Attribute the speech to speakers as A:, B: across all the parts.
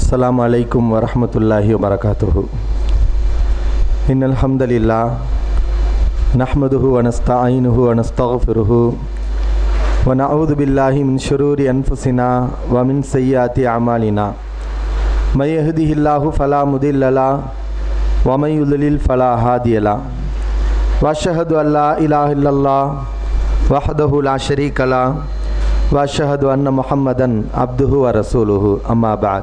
A: السلام عليكم ورحمة الله وبركاته إن الحمد لله نحمده ونستعينه ونستغفره ونعوذ بالله من شرور أنفسنا ومن سيئات أعمالنا من يهده الله فلا مضل له ومن يضلل فلا هادي له وأشهد أن لا إله إلا الله وحده لا شريك له وأشهد أن محمدا عبده ورسوله أما بعد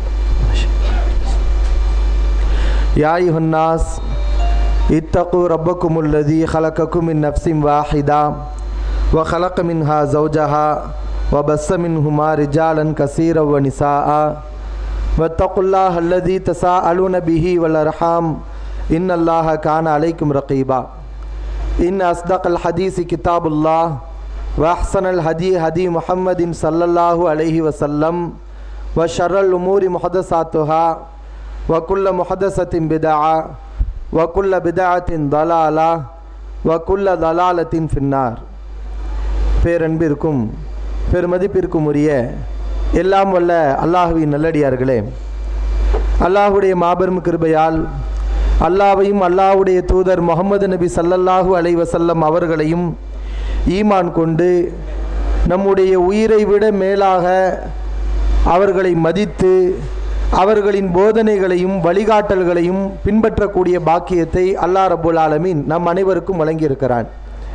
A: يا أيها الناس اتقوا ربكم الذي خلقكم من نفس واحدة وخلق منها زوجها وبث منهما رجالا كثيرا ونساء واتقوا الله الذي تساءلون به والأرحام إن الله كان عليكم رقيبا إن أصدق الحديث كتاب الله وأحسن الهدي هدي محمد صلى الله عليه وسلم وشر الأمور محدثاتها وكل محدثة بدعة وكل بدعة ضلالة وكل ضلالة في النار பேரன்பிற்கும் பெருமதிப்பிற்கும் உரிய எல்லாம் வல்ல அல்லாஹுவின் நல்லடியார்களே அல்லாஹுடைய மாபெரும் கிருபையால் அல்லாவையும் அல்லாஹுடைய தூதர் முகமது நபி சல்லல்லாஹு அலைஹி வஸல்லம் அவர்களையும் ஈமான் கொண்டு நம்முடைய உயிரை விட மேலாக அவர்களை மதித்து அவர்களின் போதனைகளையும் வழிகாட்டல்களையும் பின்பற்றக்கூடிய பாக்கியத்தை அல்லாஹ் ரபுல் ஆலமீன் நம் அனைவருக்கும் வழங்கியிருக்கிறான்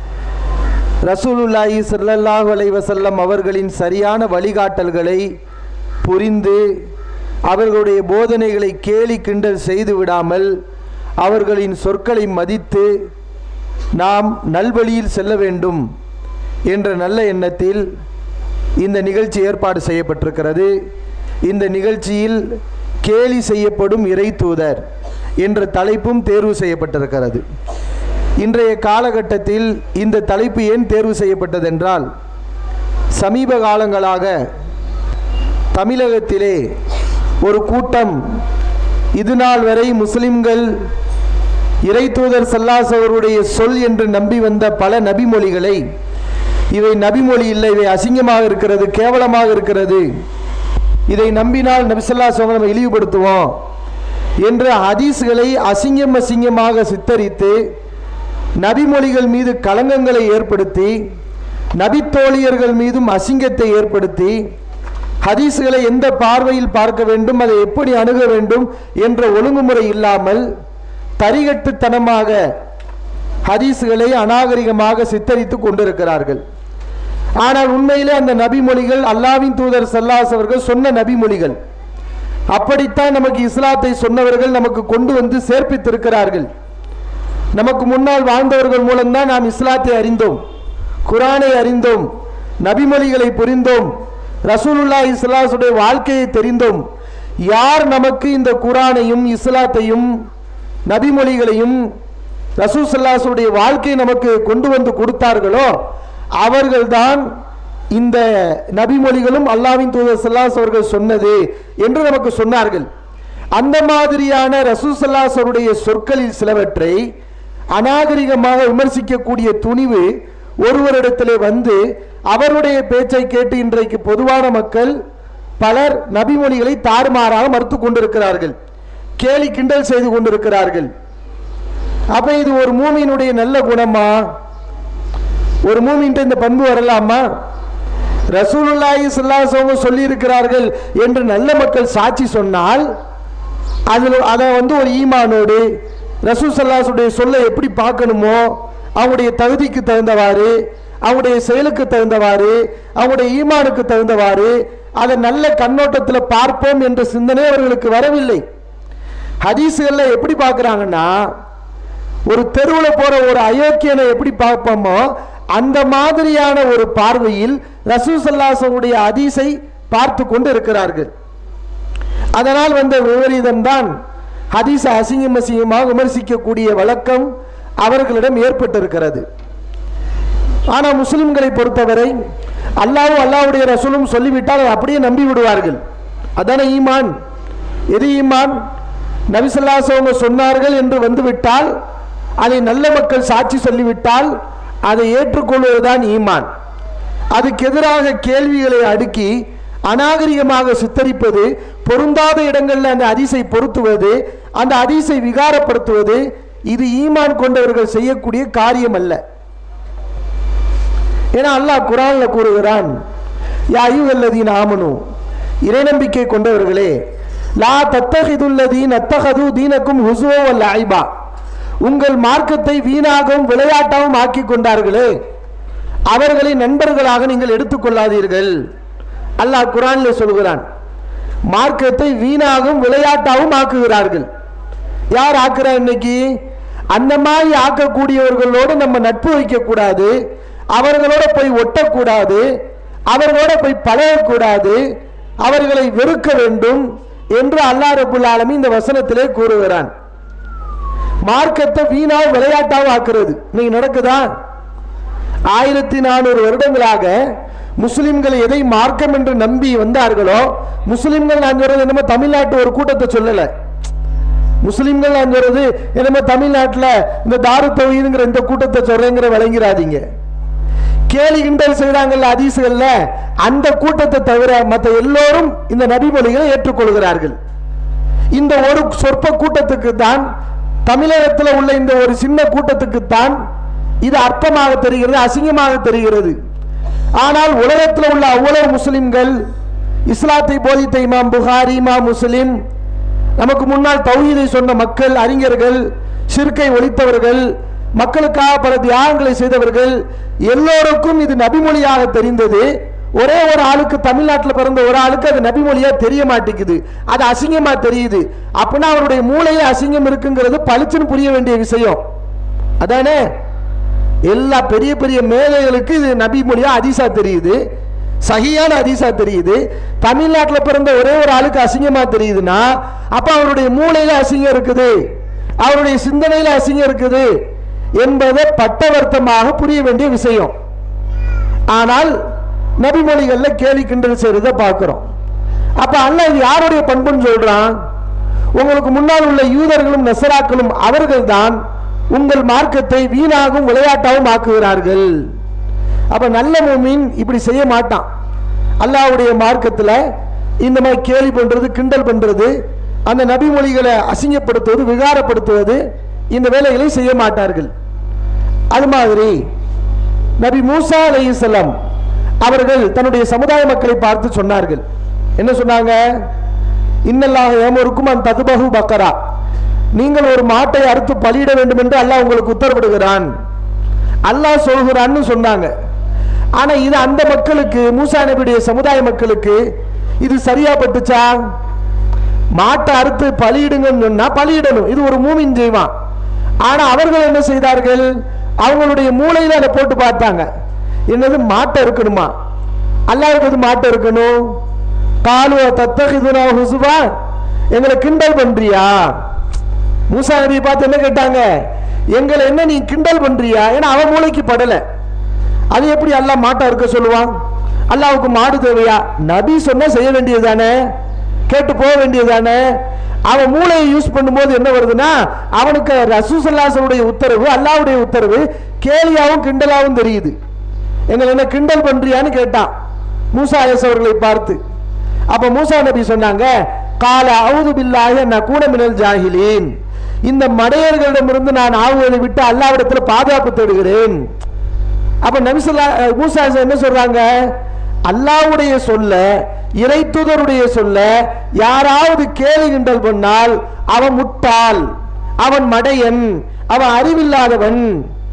A: ரசூலுல்லாஹி ஸல்லல்லாஹு அலைஹி வஸல்லம் அவர்களின் சரியான வழிகாட்டல்களை புரிந்து அவர்களுடைய போதனைகளை கேலி கிண்டல் செய்து விடாமல் அவர்களின் சொற்களை மதித்து நாம் நல்வழியில் செல்ல வேண்டும் என்ற நல்ல எண்ணத்தில் இந்த நிகழ்ச்சி ஏற்பாடு செய்யப்பட்டிருக்கிறது இந்த நிகழ்ச்சியில் கேலி செய்யப்படும் இறை தூதர் என்ற தலைப்பும் தேர்வு செய்யப்பட்டிருக்கிறது இன்றைய காலகட்டத்தில் இந்த தலைப்பு ஏன் தேர்வு செய்யப்பட்டதென்றால் சமீப காலங்களாக தமிழகத்திலே ஒரு கூட்டம் இது நாள் வரை முஸ்லிம்கள் இறை தூதர் சல்லாஸ் அவருடைய சொல் என்று நம்பி வந்த பல நபிமொழிகளை இவை நபிமொழி இல்லை இவை அசிங்கமாக இருக்கிறது கேவலமாக இருக்கிறது இதை நம்பினால் நபிசல்லாஸ் அவங்க நம்ம இழிவுபடுத்துவோம் என்ற ஹதீஸ்களை அசிங்கம் அசிங்கமாக சித்தரித்து நபிமொழிகள் மீது களங்கங்களை ஏற்படுத்தி நபித்தோழியர்கள் மீதும் அசிங்கத்தை ஏற்படுத்தி ஹதீஸ்களை எந்த பார்வையில் பார்க்க வேண்டும் அதை எப்படி அணுக வேண்டும் என்ற ஒழுங்குமுறை இல்லாமல் தரிகட்டுத்தனமாக ஹதீஸ்களை அநாகரிகமாக சித்தரித்து கொண்டிருக்கிறார்கள் ஆனால் உண்மையிலே அந்த நபிமொழிகள் அல்லாவின் தூதர் சல்லாஸ் அவர்கள் சொன்ன நபிமொழிகள் அப்படித்தான் நமக்கு இஸ்லாத்தை சொன்னவர்கள் நமக்கு கொண்டு வந்து சேர்ப்பித்திருக்கிறார்கள் நமக்கு முன்னால் வாழ்ந்தவர்கள் மூலம்தான் நாம் இஸ்லாத்தை அறிந்தோம் குரானை அறிந்தோம் நபிமொழிகளை புரிந்தோம் ரசூலுல்லா இஸ்லாசுடைய வாழ்க்கையை தெரிந்தோம் யார் நமக்கு இந்த குரானையும் இஸ்லாத்தையும் நபிமொழிகளையும் ரசூல் சல்லாசுடைய வாழ்க்கையை நமக்கு கொண்டு வந்து கொடுத்தார்களோ அவர்கள்தான் இந்த நபிமொழிகளும் அல்லாவின் தூதர் சல்லாஸ் அவர்கள் சொன்னது என்று நமக்கு சொன்னார்கள் அந்த மாதிரியான ரசூல் சல்லாஸ் அவருடைய சொற்களில் சிலவற்றை அநாகரிகமாக விமர்சிக்கக்கூடிய துணிவு ஒருவரிடத்திலே வந்து அவருடைய பேச்சை கேட்டு இன்றைக்கு பொதுவான மக்கள் பலர் நபிமொழிகளை தாறுமாறாக மறுத்து கொண்டிருக்கிறார்கள் கேலி கிண்டல் செய்து கொண்டிருக்கிறார்கள் அப்ப இது ஒரு மூமியினுடைய நல்ல குணமா ஒரு மூமின்ட்டு இந்த பண்பு வரலாமா ரசூலுல்லாஹி ஸல்லல்லாஹு சொல்லி இருக்கிறார்கள் என்று நல்ல மக்கள் சாட்சி சொன்னால் அதில் அதை வந்து ஒரு ஈமானோடு ரசூல் சல்லாசுடைய சொல்லை எப்படி பார்க்கணுமோ அவங்களுடைய தகுதிக்கு தகுந்தவாறு அவங்களுடைய செயலுக்கு தகுந்தவாறு அவங்களுடைய ஈமானுக்கு தகுந்தவாறு அதை நல்ல கண்ணோட்டத்தில் பார்ப்போம் என்ற சிந்தனை அவர்களுக்கு வரவில்லை ஹதீஸுகளில் எப்படி பார்க்குறாங்கன்னா ஒரு தெருவில் போகிற ஒரு அயோக்கியனை எப்படி பார்ப்போமோ அந்த மாதிரியான ஒரு பார்வையில் ரசூசல்லாசனுடைய ஹதீஸை பார்த்து கொண்டு இருக்கிறார்கள் அதனால் வந்த விபரீதம் தான் ஹதீஸ அசிங்கம் அசிங்கமாக விமர்சிக்கக்கூடிய வழக்கம் அவர்களிடம் ஏற்பட்டிருக்கிறது ஆனால் முஸ்லிம்களை பொறுத்தவரை அல்லாவும் அல்லாவுடைய ரசூலும் சொல்லிவிட்டால் அதை அப்படியே நம்பி விடுவார்கள் அதான ஈமான் எது ஈமான் நபிசல்லாசவங்க சொன்னார்கள் என்று வந்துவிட்டால் அதை நல்ல மக்கள் சாட்சி சொல்லிவிட்டால் அதை ஏற்றுக்கொள்வதுதான் ஈமான் அதுக்கு எதிராக கேள்விகளை அடுக்கி அநாகரிகமாக சித்தரிப்பது பொருந்தாத இடங்களில் அந்த ஹதீஸை பொருத்துவது அந்த ஹதீஸை விகாரப்படுத்துவது இது ஈமான் கொண்டவர்கள் செய்யக்கூடிய காரியம் அல்ல ஏன்னா அல்லாஹ் குரான்ல கூறுகிறான் யா ஐயுகல்லதீன் ஆமனு இறைநம்பிக்கை கொண்டவர்களே லா தத்தகிதுல்லதீன் அத்தகது தீனக்கும் ஹுசுவோ வல்ல ஐபா உங்கள் மார்க்கத்தை வீணாகவும் விளையாட்டாகவும் ஆக்கி கொண்டார்களே அவர்களை நண்பர்களாக நீங்கள் எடுத்துக்கொள்ளாதீர்கள் அல்லாஹ் குரான்ல சொல்கிறான் மார்க்கத்தை வீணாகவும் விளையாட்டாகவும் ஆக்குகிறார்கள் யார் ஆக்குறா இன்னைக்கு அந்த மாதிரி ஆக்கக்கூடியவர்களோடு நம்ம நட்பு வைக்கக்கூடாது அவர்களோட போய் ஒட்டக்கூடாது அவர்களோட போய் பழகக்கூடாது அவர்களை வெறுக்க வேண்டும் என்று அல்லாஹ் ரபுல் ஆலமீன் இந்த வசனத்திலே கூறுகிறான் மார்க்கத்தை வீணாக விளையாட்டாக ஆக்குறது இன்னைக்கு நடக்குதா ஆயிரத்தி நானூறு வருடங்களாக முஸ்லிம்கள் எதை மார்க்கம் என்று நம்பி வந்தார்களோ முஸ்லிம்கள் நான் சொல்றது என்னமோ தமிழ்நாட்டு ஒரு கூட்டத்தை சொல்லல முஸ்லிம்கள் நான் சொல்றது என்னமோ தமிழ்நாட்டில் இந்த தாரு தௌஹீதுங்கிற இந்த கூட்டத்தை சொல்றேங்கிற விளங்கிறாதீங்க கேலி கிண்டல் செய்றாங்கல்ல ஹதீஸ்கள்ல அந்த கூட்டத்தை தவிர மற்ற எல்லோரும் இந்த நபிமொழிகளை ஏற்றுக்கொள்கிறார்கள் இந்த ஒரு சொற்ப கூட்டத்துக்கு தான் தமிழகத்தில் உள்ள இந்த ஒரு சின்ன கூட்டத்துக்கு தான் இது அற்பமாக தெரிகிறது அசிங்கமாக தெரிகிறது ஆனால் உலகத்தில் உள்ள அவ்வளவு முஸ்லிம்கள் இஸ்லாத்தை போதித்த இமாம் புகாரி இமாம் முஸ்லிம் நமக்கு முன்னால் தௌஹீதை சொன்ன மக்கள் அறிஞர்கள் சிறுக்கை ஒழித்தவர்கள் மக்களுக்காக பல தியாகங்களை செய்தவர்கள் எல்லோருக்கும் இது நபிமொழியாக தெரிந்தது ஒரே ஒரு ஆளுக்கு தமிழ்நாட்டில் பிறந்த ஒரு ஆளுக்கு அது நபிமொழியா தெரிய மாட்டேங்குது அது அசிங்கமா தெரியுது அப்படின்னா அவருடைய மூளையில அசிங்கம் இருக்குங்கிறது பளிச்சுன்னு புரிய வேண்டிய விஷயம் அதானே எல்லா பெரிய பெரிய மேதைகளுக்கு இது நபி மொழியா அதிசா தெரியுது சகியான அதிசா தெரியுது தமிழ்நாட்டில் பிறந்த ஒரே ஒரு ஆளுக்கு அசிங்கமா தெரியுதுன்னா அப்ப அவருடைய மூளையில அசிங்கம் இருக்குது அவருடைய சிந்தனையில அசிங்கம் இருக்குது என்பதை பட்டவர்த்தமாக புரிய வேண்டிய விஷயம் ஆனால் நபிமொழிகள்ல கேலி கிண்டல் செய்யறத பார்க்கிறோம் அப்ப அல்லாஹ் இது யாருடைய பண்புன்னு சொல்றான் உங்களுக்கு முன்னால் உள்ள யூதர்களும் நசராக்களும் அவர்கள்தான் உங்கள் மார்க்கத்தை வீணாகவும் விளையாட்டாகவும் ஆக்குகிறார்கள் அப்ப நல்ல மூமின் இப்படி செய்ய மாட்டான் அல்லாஹ்வுடைய மார்க்கத்துல இந்த மாதிரி கேலி பண்றது கிண்டல் பண்றது அந்த நபிமொழிகளை அசிங்கப்படுத்துவது விகாரப்படுத்துவது இந்த வேலைகளை செய்ய மாட்டார்கள் அது மாதிரி நபி மூசா அலைஹிஸ்ஸலாம் அவர்கள் தன்னுடைய சமுதாய மக்களை பார்த்து சொன்னார்கள் என்ன சொன்னாங்க இன்னல்லாக ஏமருக்கும் அந்த ததுபகு பக்கரா நீங்கள் ஒரு மாட்டை அறுத்து பலியிட வேண்டும் என்று அல்லாஹ் உங்களுக்கு உத்தரவிடுகிறான் அல்லாஹ் சொல்கிறான்னு சொன்னாங்க ஆனா இது அந்த மக்களுக்கு மூசா நபியுடைய சமுதாய மக்களுக்கு இது சரியா பட்டுச்சா மாட்டை அறுத்து பலியிடுங்கன்னு சொன்னா பலியிடணும் இது ஒரு மூமின் செய்வான் ஆனா அவர்கள் என்ன செய்தார்கள் அவங்களுடைய மூளையில அதை போட்டு பார்த்தாங்க என்னது மாட்டை இருக்கணுமா அல்லாவுக்கு அது மாட்டை இருக்கணும் காலுவ தத்தகிதுனா ஹுசுபா எங்களை கிண்டல் பண்றியா மூசா நபியை பார்த்து என்ன கேட்டாங்க எங்களை என்ன நீ கிண்டல் பண்றியா ஏன்னா அவன் மூளைக்கு படல அது எப்படி அல்லாஹ் மாட்டா இருக்க சொல்லுவான் அல்லாவுக்கு மாடு தேவையா நபி சொன்னா செய்ய வேண்டியது தானே கேட்டு போக வேண்டியது தானே அவன் மூளையை யூஸ் பண்ணும்போது என்ன வருதுன்னா அவனுக்கு ரசூசல்லாசனுடைய உத்தரவு அல்லாவுடைய உத்தரவு கேலியாவும் கிண்டலாவும் தெரியுது எங்களை என்ன கிண்டல் பண்றியான்னு கேட்டான் மூசா அலைஹிஸ் அவர்களை பார்த்து அப்ப மூசா நபி சொன்னாங்க கால அவுது பில்லாக நான் கூட மினல் ஜாகிலீன் இந்த மடையர்களிடமிருந்து நான் ஆகுவதை விட்டு அல்லாவிடத்தில் பாதுகாப்பு தேடுகிறேன் அப்ப நபிசல்லா மூசா என்ன சொல்றாங்க அல்லாவுடைய சொல்ல இறைத்துதருடைய சொல்ல யாராவது கேலி கிண்டல் பண்ணால் அவன் முட்டாள் அவன் மடையன் அவன் அறிவில்லாதவன்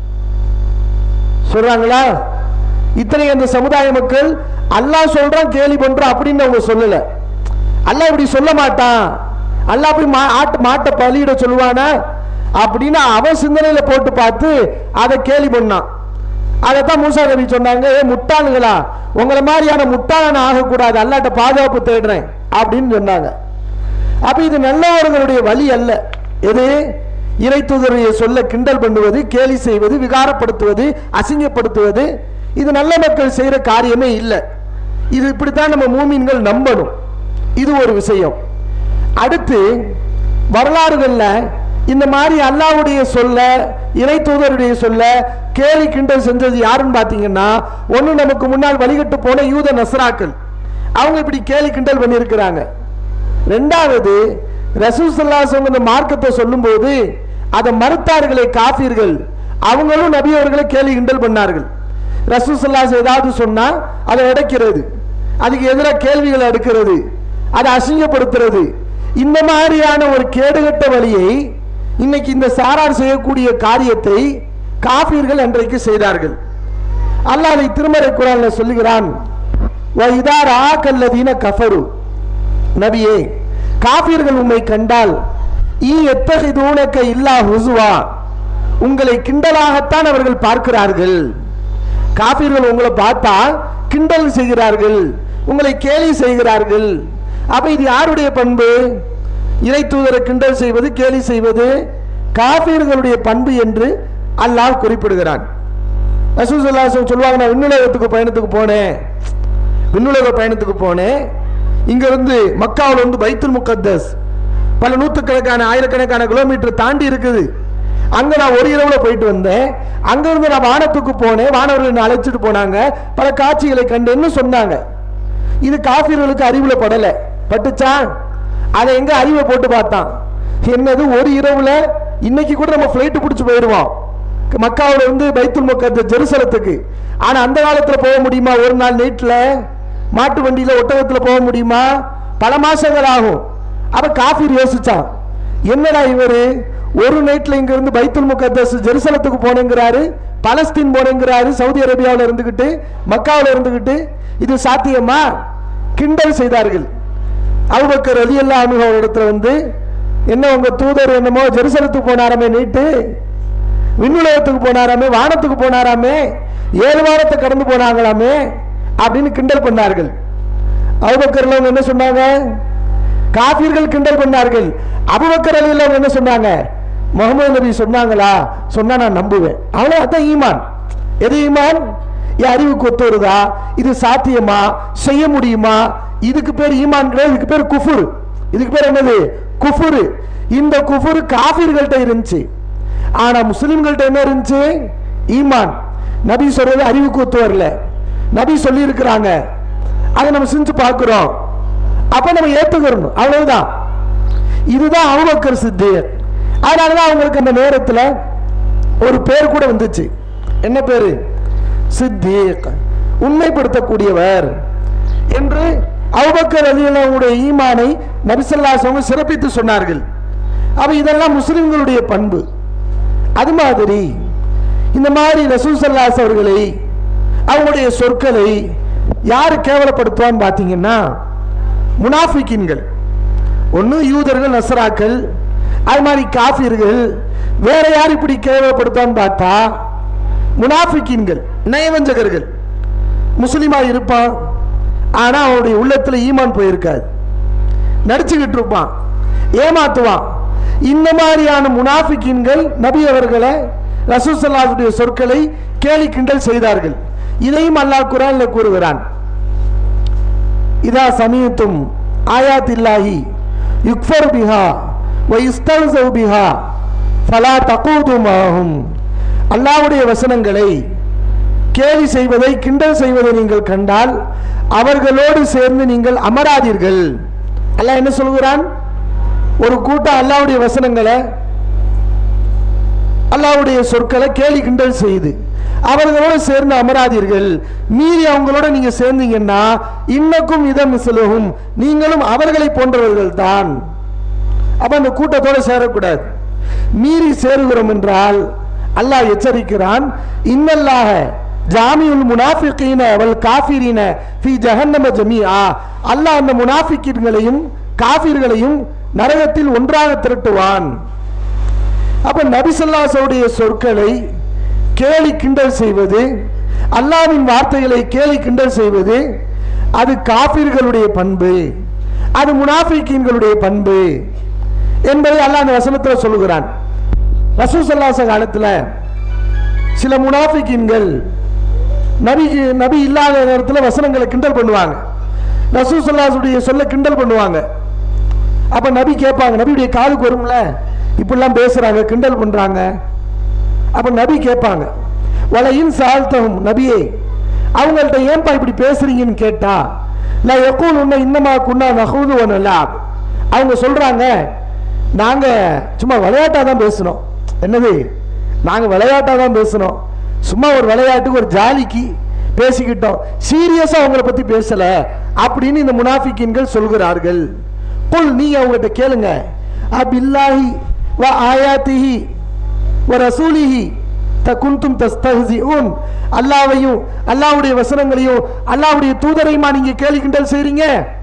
A: சொல்றாங்களா இத்தனை அந்த சமுதாய மக்கள் அல்லாஹ் சொல்றான் கேலி பண்றான் அப்படின்னு அவங்க சொல்லல அல்லாஹ் இப்படி சொல்ல மாட்டான் அல்லாஹ் போய் மா ஆட்டு மாட்டை பலியிட சொல்லுவானா அப்படின்னு அவன் சிந்தனையில போட்டு பார்த்து அதை கேலி பண்ணான் அதைத்தான் மூசா நபி சொன்னாங்க ஏ முட்டாளுங்களா உங்களை மாதிரியான முட்டாளன் ஆகக்கூடாது அல்லாட்ட பாதுகாப்பு தேடுறேன் அப்படின்னு சொன்னாங்க அப்ப இது நல்லவர்களுடைய வழி அல்ல எது இறைத்துதரைய சொல்ல கிண்டல் பண்ணுவது கேலி செய்வது விகாரப்படுத்துவது அசிங்கப்படுத்துவது இது நல்ல மக்கள் செய்யற காரியமே இல்லை இது இப்படித்தான் நம்ம மூமின்கள் நம்பணும் இது ஒரு விஷயம் அடுத்து வரலாறுகள்ல இந்த மாதிரி அல்லாவுடைய சொல்ல இறை தூதருடைய சொல்ல கேலி கிண்டல் செஞ்சது யாருன்னு பார்த்தீங்கன்னா ஒன்று நமக்கு முன்னால் வழிகட்டு போன யூத நஸ்ராக்கள் அவங்க இப்படி கேலி கிண்டல் பண்ணியிருக்கிறாங்க ரெண்டாவது ரசூசல்லாசம் இந்த மார்க்கத்தை சொல்லும்போது அதை மறுத்தார்களே காஃபிர்கள் அவங்களும் நபி அவர்களை கேலி கிண்டல் பண்ணார்கள் ரசூசல்லாஸ் ஏதாவது சொன்னா அதை உடைக்கிறது அதுக்கு எதிராக கேள்விகள் எடுக்கிறது அதை அசிங்கப்படுத்துறது இந்த மாதிரியான ஒரு கேடுகட்ட வழியை இன்னைக்கு இந்த சாரார் செய்யக்கூடிய காரியத்தை காஃபிர்கள் அன்றைக்கு செய்தார்கள் அல்லாஹ் அதை திருமறை குரான்ல சொல்லுகிறான் "வஇதா ராக்கல்லதீன கஃபரு நபியே காபிர்கள் உம்மை கண்டால் ஈ எத்தகைதூனக்க இல்லா ஹுசுவா உங்களை கிண்டலாகத்தான் அவர்கள் பார்க்கிறார்கள் காபிர்கள் உங்களை பார்த்தா கிண்டல் செய்கிறார்கள் உங்களை கேலி செய்கிறார்கள் அப்ப இது யாருடைய பண்பு இறை தூதரை கிண்டல் செய்வது கேலி செய்வது காபிர்களுடைய பண்பு என்று அல்லாஹ் குறிப்பிடுகிறான் ரசூசல்லாசம் சொல்லுவாங்க நான் விண்ணுலகத்துக்கு பயணத்துக்கு போனேன் விண்ணுலக பயணத்துக்கு போனேன் இங்க இருந்து மக்காவில் வந்து பைத்துல் முகத்தஸ் பல நூற்றுக்கணக்கான ஆயிரக்கணக்கான கிலோமீட்டர் தாண்டி இருக்குது அங்க நான் ஒரு இரவுல போயிட்டு வந்தேன் அங்க இருந்து நான் வானத்துக்கு போனேன் வானவர்கள் என்னை அழைச்சிட்டு போனாங்க பல காட்சிகளை கண்டேன்னு சொன்னாங்க இது காஃபிர்களுக்கு அறிவுல படல பட்டுச்சா அதை எங்க அறிவை போட்டு பார்த்தான் என்னது ஒரு இரவுல இன்னைக்கு கூட நம்ம ஃப்ளைட் பிடிச்சி போயிடுவோம் மக்காவுல இருந்து பைத்துல் முக்கத்து ஜெருசலத்துக்கு ஆனா அந்த காலத்துல போக முடியுமா ஒரு நாள் நைட்ல மாட்டு வண்டியில ஒட்டகத்துல போக முடியுமா பல மாசங்கள் ஆகும் அப்ப காஃபீர் யோசிச்சான் என்னடா இவரு ஒரு நைட்ல இங்க இருந்து பைத்துல் முகத்தஸ் ஜெருசலத்துக்கு போனேங்கிறாரு பலஸ்தீன் போனேங்கிறாரு சவுதி அரேபியாவில் இருந்துகிட்டு மக்காவில் இருந்துகிட்டு இது சாத்தியமா கிண்டல் செய்தார்கள் அபுபக்கர் அலி அல்லா இடத்துல வந்து என்ன உங்க தூதர் என்னமோ ஜெருசலத்துக்கு போனாராமே நீட்டு விண்ணுலகத்துக்கு போனாராமே வானத்துக்கு போனாராமே ஏழு வாரத்தை கடந்து போனாங்களாமே அப்படின்னு கிண்டல் பண்ணார்கள் அபுபக்கர்ல அவங்க என்ன சொன்னாங்க காபீர்கள் கிண்டல் பண்ணார்கள் அபுபக்கர் அலியில் அவங்க என்ன சொன்னாங்க முகமது நபி சொன்னாங்களா சொன்னா நான் நம்புவேன் அவ்வளோ அதான் ஈமான் எது ஈமான் என் அறிவுக்கு ஒத்து வருதா இது சாத்தியமா செய்ய முடியுமா இதுக்கு பேர் ஈமான் கிடையாது இதுக்கு பேர் குஃபுர் இதுக்கு பேர் என்னது குஃபுர் இந்த குஃபுர் காஃபிர்கள்ட்ட இருந்துச்சு ஆனா முஸ்லிம்கள்ட்ட என்ன இருந்துச்சு ஈமான் நபி சொல்றது அறிவுக்கு ஒத்து வரல நபி சொல்லி இருக்கிறாங்க அதை நம்ம செஞ்சு பார்க்கிறோம் அப்ப நம்ம ஏத்துக்கிறோம் அவ்வளவுதான் இதுதான் அவுபக்கர் சித்தியர் அதனாலதான் அவங்களுக்கு அந்த நேரத்தில் ஒரு பேர் கூட வந்துச்சு என்ன பேரு சித்தீக் உண்மைப்படுத்தக்கூடியவர் என்று அவுபக்கர் அலியுடைய ஈமானை நபிசல்லாசவங்க சிறப்பித்து சொன்னார்கள் அப்ப இதெல்லாம் முஸ்லிம்களுடைய பண்பு அது மாதிரி இந்த மாதிரி ரசூசல்லாஸ் அவர்களை அவங்களுடைய சொற்களை யார் கேவலப்படுத்துவான்னு பார்த்தீங்கன்னா முனாஃபிக்கின்கள் ஒன்று யூதர்கள் நசராக்கள் அது மாதிரி காஃபிர்கள் வேற யார் இப்படி கேவலப்படுத்துவான்னு பார்த்தா முனாஃபிக்கின்கள் நயவஞ்சகர்கள் முஸ்லீமா இருப்பான் ஆனா அவனுடைய உள்ளத்துல ஈமான் போயிருக்காது நடிச்சுக்கிட்டு இருப்பான் ஏமாத்துவான் இந்த மாதிரியான முனாஃபிக்கின்கள் நபி அவர்களை ரசூசல்லாவுடைய சொற்களை கேலி கிண்டல் செய்தார்கள் இதையும் அல்லாஹ் குரான்ல கூறுகிறான் இதா சமீத்தும் ஆயாத்தில்லாஹி யுக்ஃபர் பிஹா வ இஸ்தல்சவ் பிஹா ஃபலா தகூதுமாகும் அல்லாஹ்வுடைய வசனங்களை கேலி செய்வதை கிண்டல் செய்வதை நீங்கள் கண்டால் அவர்களோடு சேர்ந்து நீங்கள் அமராதீர்கள் அல்லாஹ் என்ன சொல்கிறான் ஒரு கூட்டம் அல்லாஹ்வுடைய வசனங்களை அல்லாஹ்வுடைய சொற்களை கேலி கிண்டல் செய்து அவர்களோடு சேர்ந்து அமராதீர்கள் மீறி அவங்களோட நீங்க சேர்ந்தீங்கன்னா இன்னக்கும் இதம் மிசலுகும் நீங்களும் அவர்களை போன்றவர்கள் தான் அப்ப அந்த கூட்டத்தோட சேரக்கூடாது மீறி சேருகிறோம் என்றால் அல்லாஹ் எச்சரிக்கிறான் இன்னல்லாக ஜாமியுல் முனாஃபிகீன வல் காஃபிரீன ஃபி ஜஹன்னம ஜமீஆ அல்லாஹ் அந்த முனாஃபிக்கீன்களையும் காஃபிர்களையும் நரகத்தில் ஒன்றாக திரட்டுவான் அப்ப நபிசல்லாசவுடைய சொற்களை கேலி கிண்டல் செய்வது அல்லாவின் வார்த்தைகளை கேலி கிண்டல் செய்வது அது காபிர்களுடைய பண்பு அது முனாஃபிக்கீன்களுடைய பண்பு என்பதை அல்லாஹ் அந்த வசனத்தில் சொல்லுகிறான் ரசூசல்லாச காலத்தில் சில முனாஃபிக்கீன்கள் நபிக்கு நபி இல்லாத நேரத்தில் வசனங்களை கிண்டல் பண்ணுவாங்க ரசூசல்லாசுடைய சொல்ல கிண்டல் பண்ணுவாங்க அப்ப நபி கேட்பாங்க நபியுடைய காதுக்கு வரும்ல இப்படிலாம் பேசுறாங்க கிண்டல் பண்றாங்க அப்ப நபி கேட்பாங்க வலையின் சால்த்தகும் நபியே அவங்கள்ட்ட ஏன்பா இப்படி பேசுறீங்கன்னு கேட்டா நான் எக்கூல் உன்னை இன்னமா குன்னா நகூது ஒன்னலாம் அவங்க சொல்றாங்க நாங்க சும்மா விளையாட்டா தான் பேசணும் என்னது நாங்க விளையாட்டா தான் பேசணும் சும்மா ஒரு விளையாட்டுக்கு ஒரு ஜாலிக்கு பேசிக்கிட்டோம் சீரியஸா அவங்கள பத்தி பேசல அப்படின்னு இந்த முனாஃபிக்கின்கள் சொல்கிறார்கள் புல் நீங்க அவங்ககிட்ட கேளுங்க அபில்லாஹி வ ஆயாத்திஹி வ ரசூலிஹி தகுந்தும் தஸ்தஹ்சிஊன் அல்லாஹ்வையும் அல்லாஹ்வுடைய வசனங்களையும் அல்லாஹ்வுடைய தூதரையுமா நீங்க கேலி கிண்டல் செய்றீங்க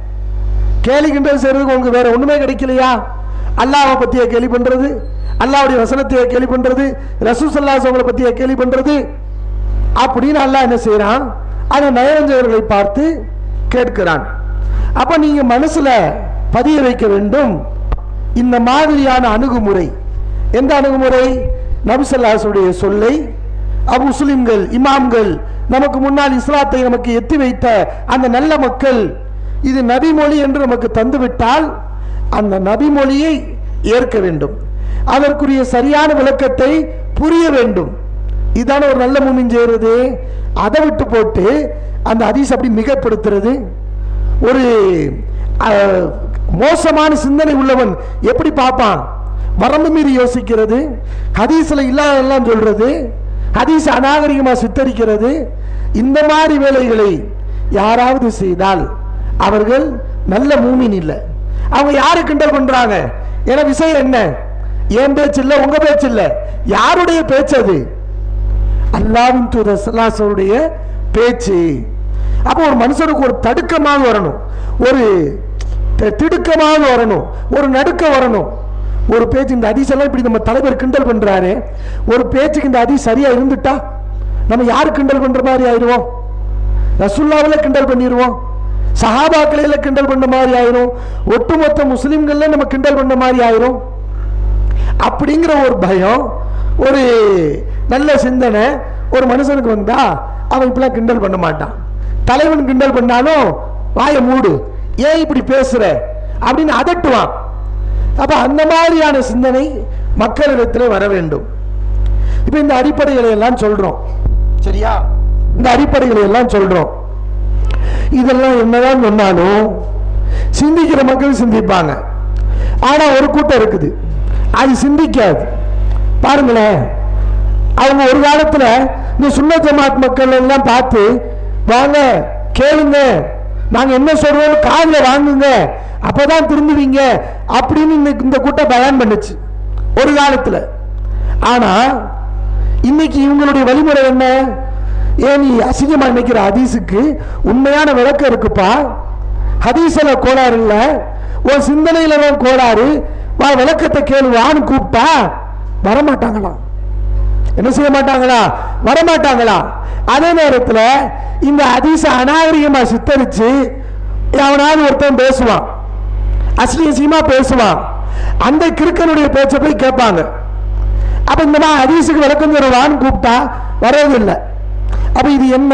A: கேலி கிண்டல் செய்யறதுக்கு உங்களுக்கு வேற ஒண்ணுமே கிடைக்கலையா அல்லாஹ்வை பத்திய கேலி பண்றது அல்லாஹ்வுடைய வசனத்தைய கேலி பண்றது ரசூல் ஸல்லல்லாஹு அலைஹி வஸல்லம் பத்திய கேலி பண்றது அப்படின்னு அல்லாஹ் என்ன செய்றான் அந்த நயவஞ்சகர்களை பார்த்து கேட்கிறான் அப்ப நீங்க மனசுல பதிய வைக்க வேண்டும் இந்த மாதிரியான அணுகுமுறை எந்த அணுகுமுறை நபிசல்லாசுடைய சொல்லை அபு முஸ்லிம்கள் இமாம்கள் நமக்கு முன்னால் இஸ்லாத்தை நமக்கு எத்தி வைத்த அந்த நல்ல மக்கள் இது நபிமொழி என்று நமக்கு தந்துவிட்டால் அந்த நபிமொழியை ஏற்க வேண்டும் அதற்குரிய சரியான விளக்கத்தை புரிய வேண்டும் இதான ஒரு நல்ல மூமின் செய்யறது அதை விட்டு போட்டு அந்த ஹதீஸ் அப்படி மிகப்படுத்துறது ஒரு அஹ், மோசமான சிந்தனை உள்ளவன் எப்படி பார்ப்பான் வரம்பு மீறி யோசிக்கிறது ஹதீஸ்ல இல்லாதெல்லாம் சொல்றது ஹதீஸ் அநாகரிகமா சித்தரிக்கிறது இந்த மாதிரி வேலைகளை யாராவது செய்தால் அவர்கள் நல்ல மூமின் இல்லை அவங்க யாரு கிண்டல் பண்றாங்க ஏன்னா விஷயம் என்ன என் பேச்சு இல்ல உங்க பேச்சு இல்ல யாருடைய பேச்சு அது அல்லாவின் தூதர் சல்லாசருடைய பேச்சு அப்போ ஒரு மனுஷனுக்கு ஒரு தடுக்கமாக வரணும் ஒரு தி- திடுக்கமாக வரணும் ஒரு நடுக்க வரணும் ஒரு பேச்சு இந்த அதிசெல்லாம் இப்படி நம்ம தலைவர் கிண்டல் பண்றாரு ஒரு பேச்சுக்கு இந்த அதி சரியா இருந்துட்டா நம்ம யாரு கிண்டல் பண்ற மாதிரி ஆயிடுவோம் ரசுல்லாவில் கிண்டல் பண்ணிடுவோம் சஹாபாக்களையில கிண்டல் பண்ண மாதிரி ஆயிரும் ஒட்டுமொத்த முஸ்லிம்கள்ல நம்ம கிண்டல் பண்ண மாதிரி ஆயிரும் அப்படிங்கிற ஒரு பயம் ஒரு நல்ல சிந்தனை ஒரு மனுஷனுக்கு வந்தா அவன் இப்பெல்லாம் கிண்டல் பண்ண மாட்டான் தலைவன் கிண்டல் பண்ணாலும் வாயை மூடு ஏன் இப்படி பேசுற அப்படின்னு அதட்டுவான் அப்ப அந்த மாதிரியான சிந்தனை மக்களிடத்தில் வர வேண்டும் இப்ப இந்த அடிப்படைகளை எல்லாம் சொல்றோம் சரியா இந்த அடிப்படைகளை எல்லாம் சொல்றோம் இதெல்லாம் என்னதான் சொன்னாலும் சிந்திக்கிற மக்கள் சிந்திப்பாங்க ஆனா ஒரு கூட்டம் இருக்குது அது சிந்திக்காது பாருங்களேன் அவங்க ஒரு காலத்துல இந்த சுன்ன ஜமாத் மக்கள் எல்லாம் பார்த்து வாங்க கேளுங்க நாங்க என்ன சொல்றோம் காதுல வாங்குங்க அப்பதான் திரும்புவீங்க அப்படின்னு இந்த இந்த கூட்டம் பயன் பண்ணுச்சு ஒரு காலத்துல ஆனா இன்னைக்கு இவங்களுடைய வழிமுறை என்ன ஏன் நீ அசிங்கமா நினைக்கிற ஹதீஸுக்கு உண்மையான விளக்கம் இருக்குப்பா ஹதீஸ்ல கோளாறு இல்ல உன் சிந்தனையில தான் கோளாறு வா விளக்கத்தை கேளுவான்னு கூப்பிட்டா வரமாட்டாங்களாம் என்ன செய்ய மாட்டாங்களா வரமாட்டாங்களா அதே நேரத்தில் இந்த ஹதீஸ அநாகரிகமா சித்தரிச்சு எவனாவது ஒருத்தன் பேசுவான் அசிங்க அசிங்கமா பேசுவான் அந்த கிறுக்கனுடைய பேச்சை போய் கேட்பாங்க அப்ப இந்த மாதிரி ஹதீஸுக்கு விளக்கம் தருவான்னு கூப்பிட்டா வர்றதில்லை அப்ப இது என்ன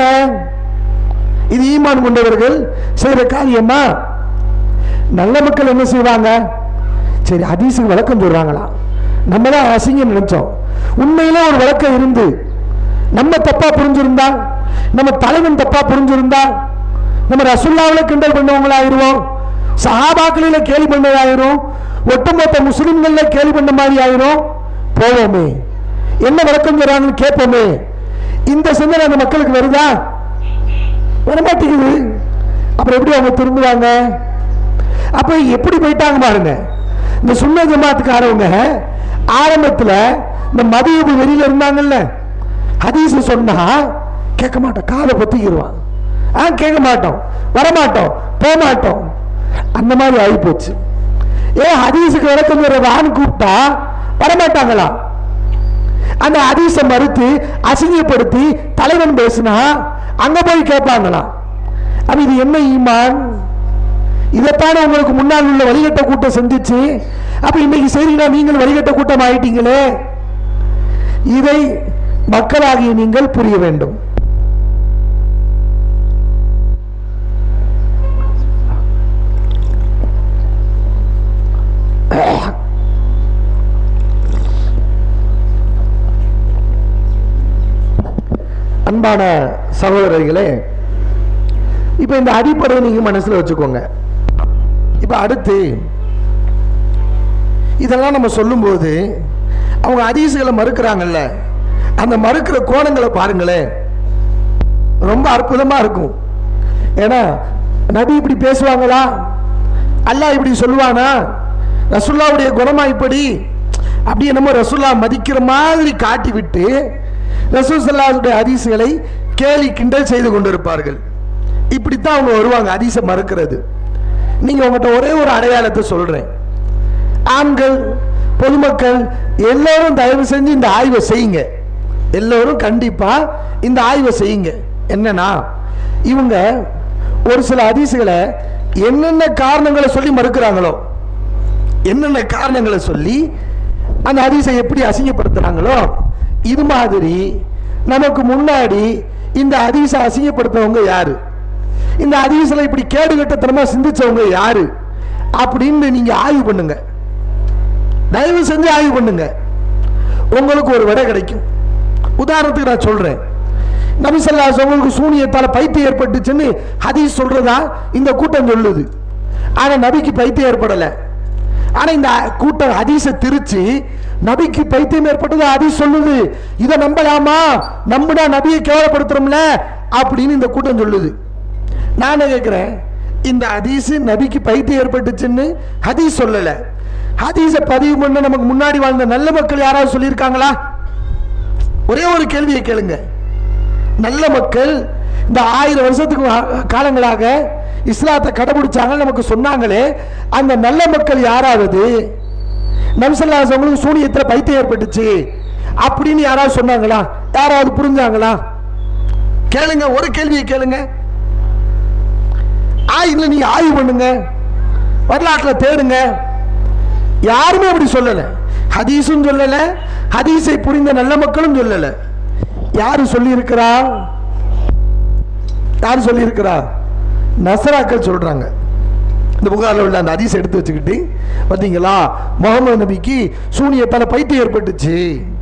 A: இது ஈமான் கொண்டவர்கள் செய்யற காரியமா நல்ல மக்கள் என்ன செய்வாங்க சரி ஹதீஸுக்கு விளக்கம் சொல்றாங்களா நம்ம தான் அசிங்கம் நினைச்சோம் உண்மையிலே ஒரு விளக்கம் இருந்து நம்ம தப்பா புரிஞ்சிருந்தா நம்ம தலைவன் தப்பா புரிஞ்சிருந்தா நம்ம ரசுல்லாவில் கிண்டல் பண்ணவங்களாயிருவோம் சஹாபாக்களில கேலி பண்ணதாயிரும் ஒட்டுமொத்த முஸ்லிம்கள்ல கேலி பண்ண மாதிரி ஆயிரும் போவோமே என்ன விளக்கம் சொல்றாங்கன்னு கேட்போமே இந்த சிந்தனை அந்த மக்களுக்கு வருதா வரமாட்டேங்குது அப்புறம் எப்படி அவங்க திரும்புவாங்க அப்ப எப்படி போயிட்டாங்க பாருங்க இந்த சுன்ன ஜமாத்துக்காரவங்க ஆரம்பத்துல இந்த மதியப்பு வெளியில இருந்தாங்கல்ல ஹதீஸ் சொன்னா கேட்க மாட்டோம் காதை பத்திக்கிடுவான் ஆ கேட்க மாட்டோம் வரமாட்டோம் போக மாட்டோம் அந்த மாதிரி ஆகி போச்சு ஏன் ஹதீஸுக்கு விளக்கம் வான்னு கூப்பிட்டா வரமாட்டாங்களா அந்த ஹதீஸை மறுத்து அசிங்கப்படுத்தி தலைவன் பேசினா அங்க போய் கேட்பாங்களாம் அப்ப இது என்ன ஈமான் இதைத்தானே உங்களுக்கு முன்னால் உள்ள வழிகட்ட கூட்டம் சந்திச்சு அப்ப இன்னைக்கு செய்றீங்கன்னா நீங்கள் வழிகட்ட கூட்டம் ஆயிட்டீங்களே இதை மக்களாகிய நீங்கள் புரிய வேண்டும் அன்பான சகோதரர்களே இப்போ இந்த அடிப்படையை நீங்க மனசுல வச்சுக்கோங்க இப்போ அடுத்து இதெல்லாம் நம்ம சொல்லும்போது அவங்க ஹதீஸுகளை மறுக்கிறாங்கல்ல அந்த மறுக்கிற கோணங்களை பாருங்களேன் ரொம்ப அற்புதமா இருக்கும் ஏன்னா நபி இப்படி பேசுவாங்களா அல்லாஹ் இப்படி சொல்லுவானா ரசுல்லாவுடைய குணமா இப்படி அப்படி என்னமோ ரசுல்லா மதிக்கிற மாதிரி காட்டி விட்டு ரசூல் சல்லாவுடைய ஹதீஸுகளை கேலி கிண்டல் செய்து கொண்டிருப்பார்கள் இப்படித்தான் அவங்க வருவாங்க ஹதீஸை மறுக்கிறது நீங்க உங்கள்கிட்ட ஒரே ஒரு அடையாளத்தை சொல்றேன் ஆண்கள் பொதுமக்கள் எல்லோரும் தயவு செஞ்சு இந்த ஆய்வை செய்யுங்க எல்லோரும் கண்டிப்பா இந்த ஆய்வை செய்யுங்க என்னன்னா இவங்க ஒரு சில ஹதீஸுகளை என்னென்ன காரணங்களை சொல்லி மறுக்கிறாங்களோ என்னென்ன காரணங்களை சொல்லி அந்த ஹதீஸை எப்படி அசிங்கப்படுத்துறாங்களோ இது மாதிரி நமக்கு முன்னாடி இந்த ஹதீஸை அசிங்கப்படுத்துறவங்க யாரு இந்த ஹதீஸ்ல இப்படி கேடுகட்டத்தனமா சிந்திச்சவங்க யாரு அப்படின்னு நீங்க ஆய்வு பண்ணுங்க தயவு செஞ்சு ஆய்வு பண்ணுங்க உங்களுக்கு ஒரு விடை கிடைக்கும் உதாரணத்துக்கு நான் சொல்றேன் நபிசல்லாஸ் உங்களுக்கு சூனியத்தால பைத்தியம் ஏற்பட்டுச்சுன்னு ஹதீஸ் சொல்றதா இந்த கூட்டம் சொல்லுது ஆனா நபிக்கு பைத்தியம் ஏற்படல ஆனா இந்த கூட்டம் ஹதீஸை திருச்சு நபிக்கு பைத்தியம் ஏற்பட்டது ஹதீஸ் சொல்லுது இதை நம்பலாமா நம்பினா நபியை கேவலப்படுத்துறோம்ல அப்படின்னு இந்த கூட்டம் சொல்லுது நான் என்ன கேட்கிறேன் இந்த ஹதீஸ் நபிக்கு பைத்தியம் ஏற்பட்டுச்சுன்னு ஹதீஸ் சொல்லல ஹதீஸை பதிவு பண்ண நமக்கு முன்னாடி வாழ்ந்த நல்ல மக்கள் யாராவது சொல்லியிருக்காங்களா ஒரே ஒரு கேள்வியை கேளுங்க நல்ல மக்கள் இந்த ஆயிரம் வருஷத்துக்கு கா- காலங்களாக இஸ்லாத்தை கடைபிடிச்சாங்க நமக்கு சொன்னாங்களே அந்த நல்ல மக்கள் யாராவது நம்சல்லாசவங்களுக்கு சூனியத்தில் பைத்தியம் ஏற்பட்டுச்சு அப்படின்னு யாராவது சொன்னாங்களா யாராவது புரிஞ்சாங்களா கேளுங்க ஒரு கேள்வியை கேளுங்க ஆய்வுல நீங்க ஆய்வு பண்ணுங்க வரலாற்றில் தேடுங்க யாருமே அப்படி சொல்லல ஹதீஸும் சொல்லல ஹதீஸை புரிந்த நல்ல மக்களும் சொல்லல யாரு சொல்லியிருக்கிறா யார் சொல்லியிருக்கிறா நசராக்கள் சொல்றாங்க இந்த புகாரில் உள்ள அந்த ஹதீஸ் எடுத்து வச்சுக்கிட்டு பார்த்தீங்களா முகமது நபிக்கு சூனியத்தால பைத்தியம் ஏற்பட்டுச்சு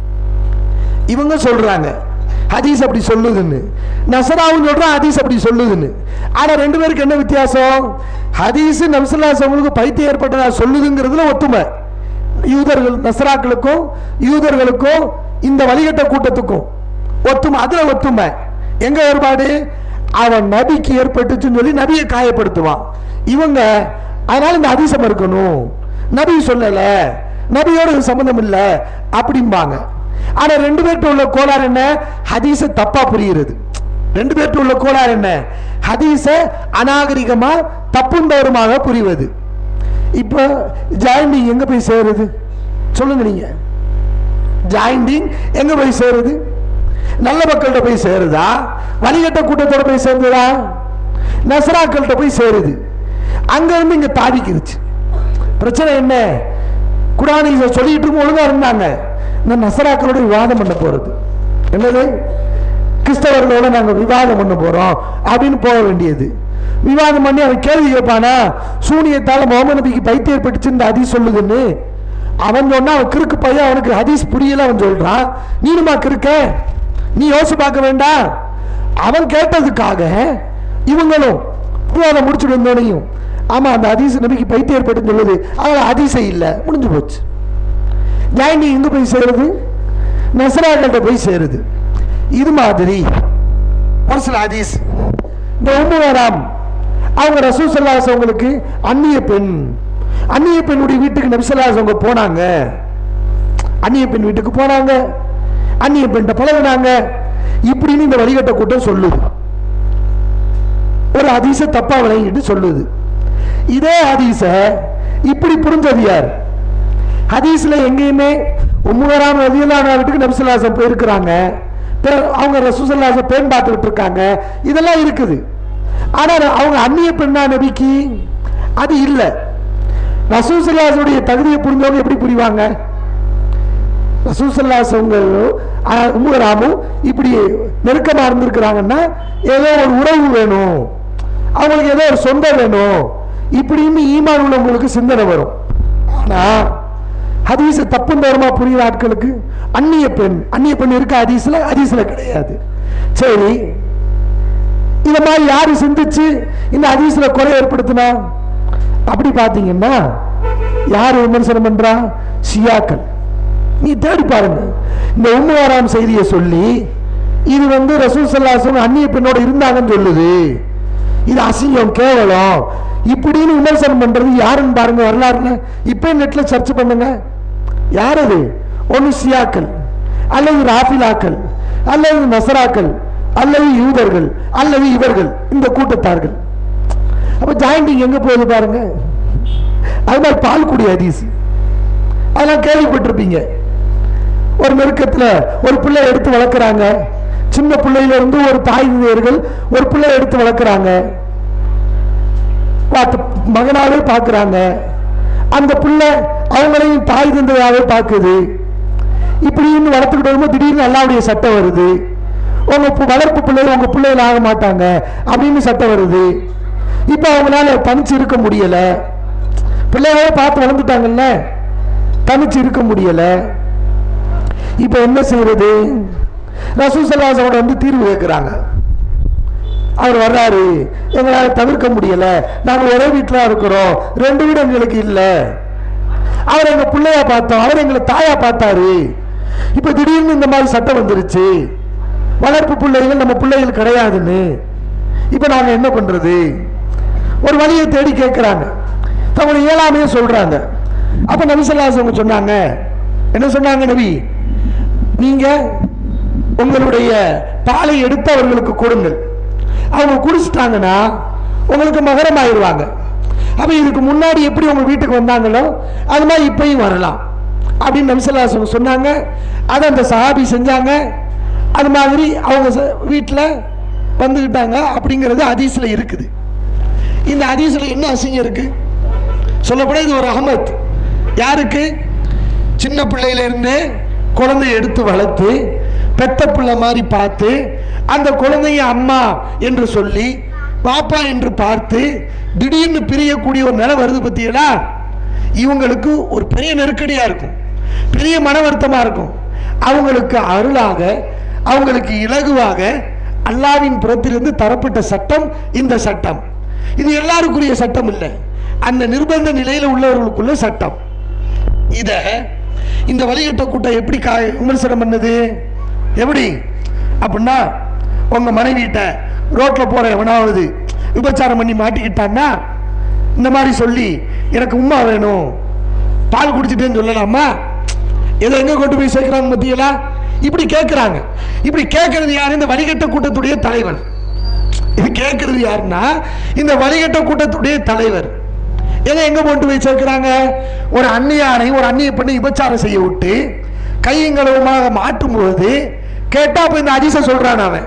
A: இவங்க சொல்றாங்க ஹதீஸ் அப்படி சொல்லுதுன்னு நசராவும் சொல்றான் ஹதீஸ் அப்படி சொல்லுதுன்னு ஆனா ரெண்டு பேருக்கு என்ன வித்தியாசம் ஹதீஸ் நம்சல்லாசவங்களுக்கு பைத்தியம் ஏற்பட்டதா சொல்லுதுங்கிறதுல ஒத்துமை யூதர்கள் நசராக்களுக்கும் யூதர்களுக்கும் இந்த வழிகட்ட கூட்டத்துக்கும் ஒத்துமை அதுல ஒத்துமை எங்க வேறுபாடு அவன் நபிக்கு ஏற்பட்டுச்சுன்னு சொல்லி நபியை காயப்படுத்துவான் இவங்க அதனால இந்த ஹதீஸம் இருக்கணும் நபி சொல்லல நபியோட இது சம்பந்தம் இல்லை அப்படிம்பாங்க ஆனா ரெண்டு பேர்கிட்ட உள்ள கோளாறு என்ன ஹதீஸ தப்பா புரியுறது ரெண்டு பேர்கிட்ட உள்ள கோளாறு என்ன ஹதீஸ அநாகரிகமா தப்புந்தவருமாக புரிவது இப்போ ஜாயிண்டிங் எங்க போய் சேருது சொல்லுங்க நீங்க ஜாயிண்டிங் எங்க போய் சேருது நல்ல மக்கள்கிட்ட போய் சேருதா வழிகட்ட கூட்டத்தோட போய் சேர்ந்ததா நசராக்கள்கிட்ட போய் சேருது அங்க இருந்து இங்க தாவிக்கிருச்சு பிரச்சனை என்ன குரானை இதை சொல்லிட்டு இருக்கும் ஒழுங்கா இருந்தாங்க இந்த நசராக்களோட விவாதம் பண்ண போறது என்னது கிறிஸ்தவர்களோட நாங்க விவாதம் பண்ண போறோம் அப்படின்னு போக வேண்டியது விவாதம் பண்ணி அவன் கேள்வி கேட்பானா சூனியத்தால முகமது நபிக்கு பைத்தியம் ஏற்பட்டுச்சு இந்த ஹதீஸ் சொல்லுதுன்னு அவன் சொன்னா அவன் கிறுக்கு பையன் அவனுக்கு ஹதீஸ் புரியல அவன் சொல்றான் நீனுமா கிறுக்க நீ யோசிச்சு பார்க்க வேண்டாம் அவன் கேட்டதுக்காக இவங்களும் விவாதம் முடிச்சுட்டு வந்தோனையும் ஆமா அந்த ஹதீஸ் நபிக்கு பைத்தியம் ஏற்பட்டுன்னு சொல்லுது அவன் ஹதீஸே இல்லை முடிஞ்சு போச்சு ஜாயினி எங்க போய் சேருது நசராக்கள்கிட்ட போய் சேருது இது மாதிரி ஒரு சில ஹதீஸ் இந்த உம்மராம் அவங்க ரசூல் சல்லாஸ் அவங்களுக்கு அந்நிய பெண் அந்நிய பெண்ணுடைய வீட்டுக்கு நபிசல்லாஸ் அவங்க போனாங்க அந்நிய பெண் வீட்டுக்கு போனாங்க அந்நிய பெண்கிட்ட பழகுனாங்க இப்படின்னு இந்த வழிகட்ட கூட்டம் சொல்லுது ஒரு ஹதீஸை தப்பா விளங்கிட்டு சொல்லுது இதே ஹதீஸ இப்படி புரிஞ்சது யார் ஹதீஸ்ல எங்கேயுமே உம்முகராம் ரதியல்லான வீட்டுக்கு நபிசுல்லாசம் போயிருக்கிறாங்க பே- அவங்க ரசூசல்லாசம் பேன் பார்த்துக்கிட்டு இருக்காங்க இதெல்லாம் இருக்குது ஆனா அவங்க அந்நிய பெண்ணா நபிக்கு அது இல்லை ரசூசல்லாசனுடைய தகுதியை புரிஞ்சவங்க எப்படி புரிவாங்க ரசூசல்லாசவங்களும் உம்முகராமும் இப்படி நெருக்கமா இருந்திருக்கிறாங்கன்னா ஏதோ ஒரு உறவு வேணும் அவங்களுக்கு ஏதோ ஒரு சொந்தம் வேணும் இப்படின்னு ஈமான் உள்ளவங்களுக்கு சிந்தனை வரும் ஆனா ஹதீஸ் தப்பும் தரமா புரியுற ஆட்களுக்கு அந்நிய பெண் அந்நிய பெண் இருக்க ஹதீஸ்ல ஹதீஸ்ல கிடையாது சரி இத மாதிரி யாரு சிந்திச்சு இந்த ஹதீஸ்ல குறை ஏற்படுத்தினா அப்படி பாத்தீங்கன்னா யார் விமர்சனம் பண்றா ஷியாக்கள் நீ தேடி பாருங்க இந்த உம்முவாராம் செய்தியை சொல்லி இது வந்து ரசூல் சல்லாசம் அந்நிய பெண்ணோட இருந்தாங்கன்னு சொல்லுது இது அசிங்கம் கேவலம் இப்படின்னு விமர்சனம் பண்றது யாருன்னு பாருங்க வரலாறுல இப்போ நெட்ல சர்ச் பண்ணுங்க யார் அது ஒன்று சியாக்கள் அல்லது ராஃபிலாக்கள் அல்லது நசராக்கள் அல்லது யூதர்கள் அல்லது இவர்கள் இந்த கூட்டத்தார்கள் அப்ப ஜாயிண்டிங் எங்க போகுது பாருங்க அது மாதிரி பால்குடி ஹதீஸ் அதெல்லாம் கேள்விப்பட்டிருப்பீங்க ஒரு நெருக்கத்துல ஒரு பிள்ளை எடுத்து வளர்க்குறாங்க சின்ன பிள்ளையில இருந்து ஒரு தாய் தந்தையர்கள் ஒரு பிள்ளை எடுத்து வளர்க்குறாங்க பார்த்து மகனாவே பார்க்குறாங்க அந்த பிள்ளை அவங்களையும் தாய் தந்தையாவே பார்க்குது இப்படின்னு வளர்த்துக்கிட்டு வரும்போது திடீர்னு அல்லாவுடைய சட்டம் வருது உங்க பு- வளர்ப்பு பிள்ளை உங்க பிள்ளைகள் ஆக மாட்டாங்க அப்படின்னு சட்டம் வருது இப்போ அவங்களால தனிச்சு இருக்க முடியல பிள்ளையாவே பார்த்து வளர்ந்துட்டாங்கல்ல தனிச்சு இருக்க முடியல இப்போ என்ன செய்யறது ரசூசல்லாசோட வந்து தீர்வு கேட்குறாங்க அவர் வர்றாரு எங்களால் தவிர்க்க முடியல நாங்கள் ஒரே வீட்டில் இருக்கிறோம் ரெண்டு வீடு எங்களுக்கு இல்லை அவர் எங்க பிள்ளையா பார்த்தோம் அவர் எங்களை தாயா பார்த்தாரு இப்போ திடீர்னு இந்த மாதிரி சட்டம் வந்துருச்சு வளர்ப்பு பிள்ளைகள் நம்ம பிள்ளைகள் கிடையாதுன்னு இப்போ நாங்கள் என்ன பண்றது ஒரு வழியை தேடி கேட்குறாங்க தங்களுடைய இயலாமையே சொல்றாங்க அப்ப நபிசல்லாஸ் அவங்க சொன்னாங்க என்ன சொன்னாங்க நபி நீங்க உங்களுடைய பாலை எடுத்து அவர்களுக்கு கொடுங்கள் அவங்க குடிச்சிட்டாங்கன்னா உங்களுக்கு மகரம் ஆயிடுவாங்க அப்ப இதுக்கு முன்னாடி எப்படி உங்க வீட்டுக்கு வந்தாங்களோ அது மாதிரி இப்பயும் வரலாம் அப்படின்னு நபிசல்லாஸ் சொன்னாங்க அதை அந்த சஹாபி செஞ்சாங்க அது மாதிரி அவங்க வீட்டில் வந்துக்கிட்டாங்க அப்படிங்கிறது ஹதீஸ்ல இருக்குது இந்த ஹதீஸ்ல என்ன அசிங்கம் இருக்கு சொல்லப்பட இது ஒரு அகமத் யாருக்கு சின்ன பிள்ளையில இருந்து குழந்தைய எடுத்து வளர்த்து பெத்த பிள்ளை மாதிரி பார்த்து அந்த குழந்தைய அம்மா என்று சொல்லி பாப்பா என்று பார்த்து திடீர்னு பிரியக்கூடிய ஒரு நிலை வருது பத்தியலா இவங்களுக்கு ஒரு பெரிய நெருக்கடியா இருக்கும் பெரிய மன வருத்தமா இருக்கும் அவங்களுக்கு அருளாக அவங்களுக்கு இலகுவாக அல்லாவின் புறத்திலிருந்து தரப்பட்ட சட்டம் இந்த சட்டம் இது எல்லாருக்குரிய சட்டம் இல்லை அந்த நிர்பந்த நிலையில உள்ளவர்களுக்குள்ள சட்டம் இத இந்த வழிகட்ட கூட்டம் எப்படி கா விமர்சனம் பண்ணுது எப்படி அப்படின்னா உங்க மனைவிட்ட ரோட்ல போற எவனாவது விபச்சாரம் பண்ணி மாட்டிக்கிட்டான்னா இந்த மாதிரி சொல்லி எனக்கு உமா வேணும் பால் குடிச்சிட்டேன்னு சொல்லலாமா இதை எங்க கொண்டு போய் சேர்க்கிறாங்க மத்தியலா இப்படி கேட்கிறாங்க இப்படி கேட்கறது யாரு இந்த வழிகட்ட கூட்டத்துடைய தலைவன் இது கேட்கறது யாருன்னா இந்த வழிகட்ட கூட்டத்துடைய தலைவர் எதை எங்க கொண்டு போய் சேர்க்கிறாங்க ஒரு அந்நியானை ஒரு அந்நிய பெண்ணை விபச்சாரம் செய்ய விட்டு கையங்களவுமாக மாற்றும் பொழுது கேட்டா அப்ப இந்த அதிச சொல்றான் அவன்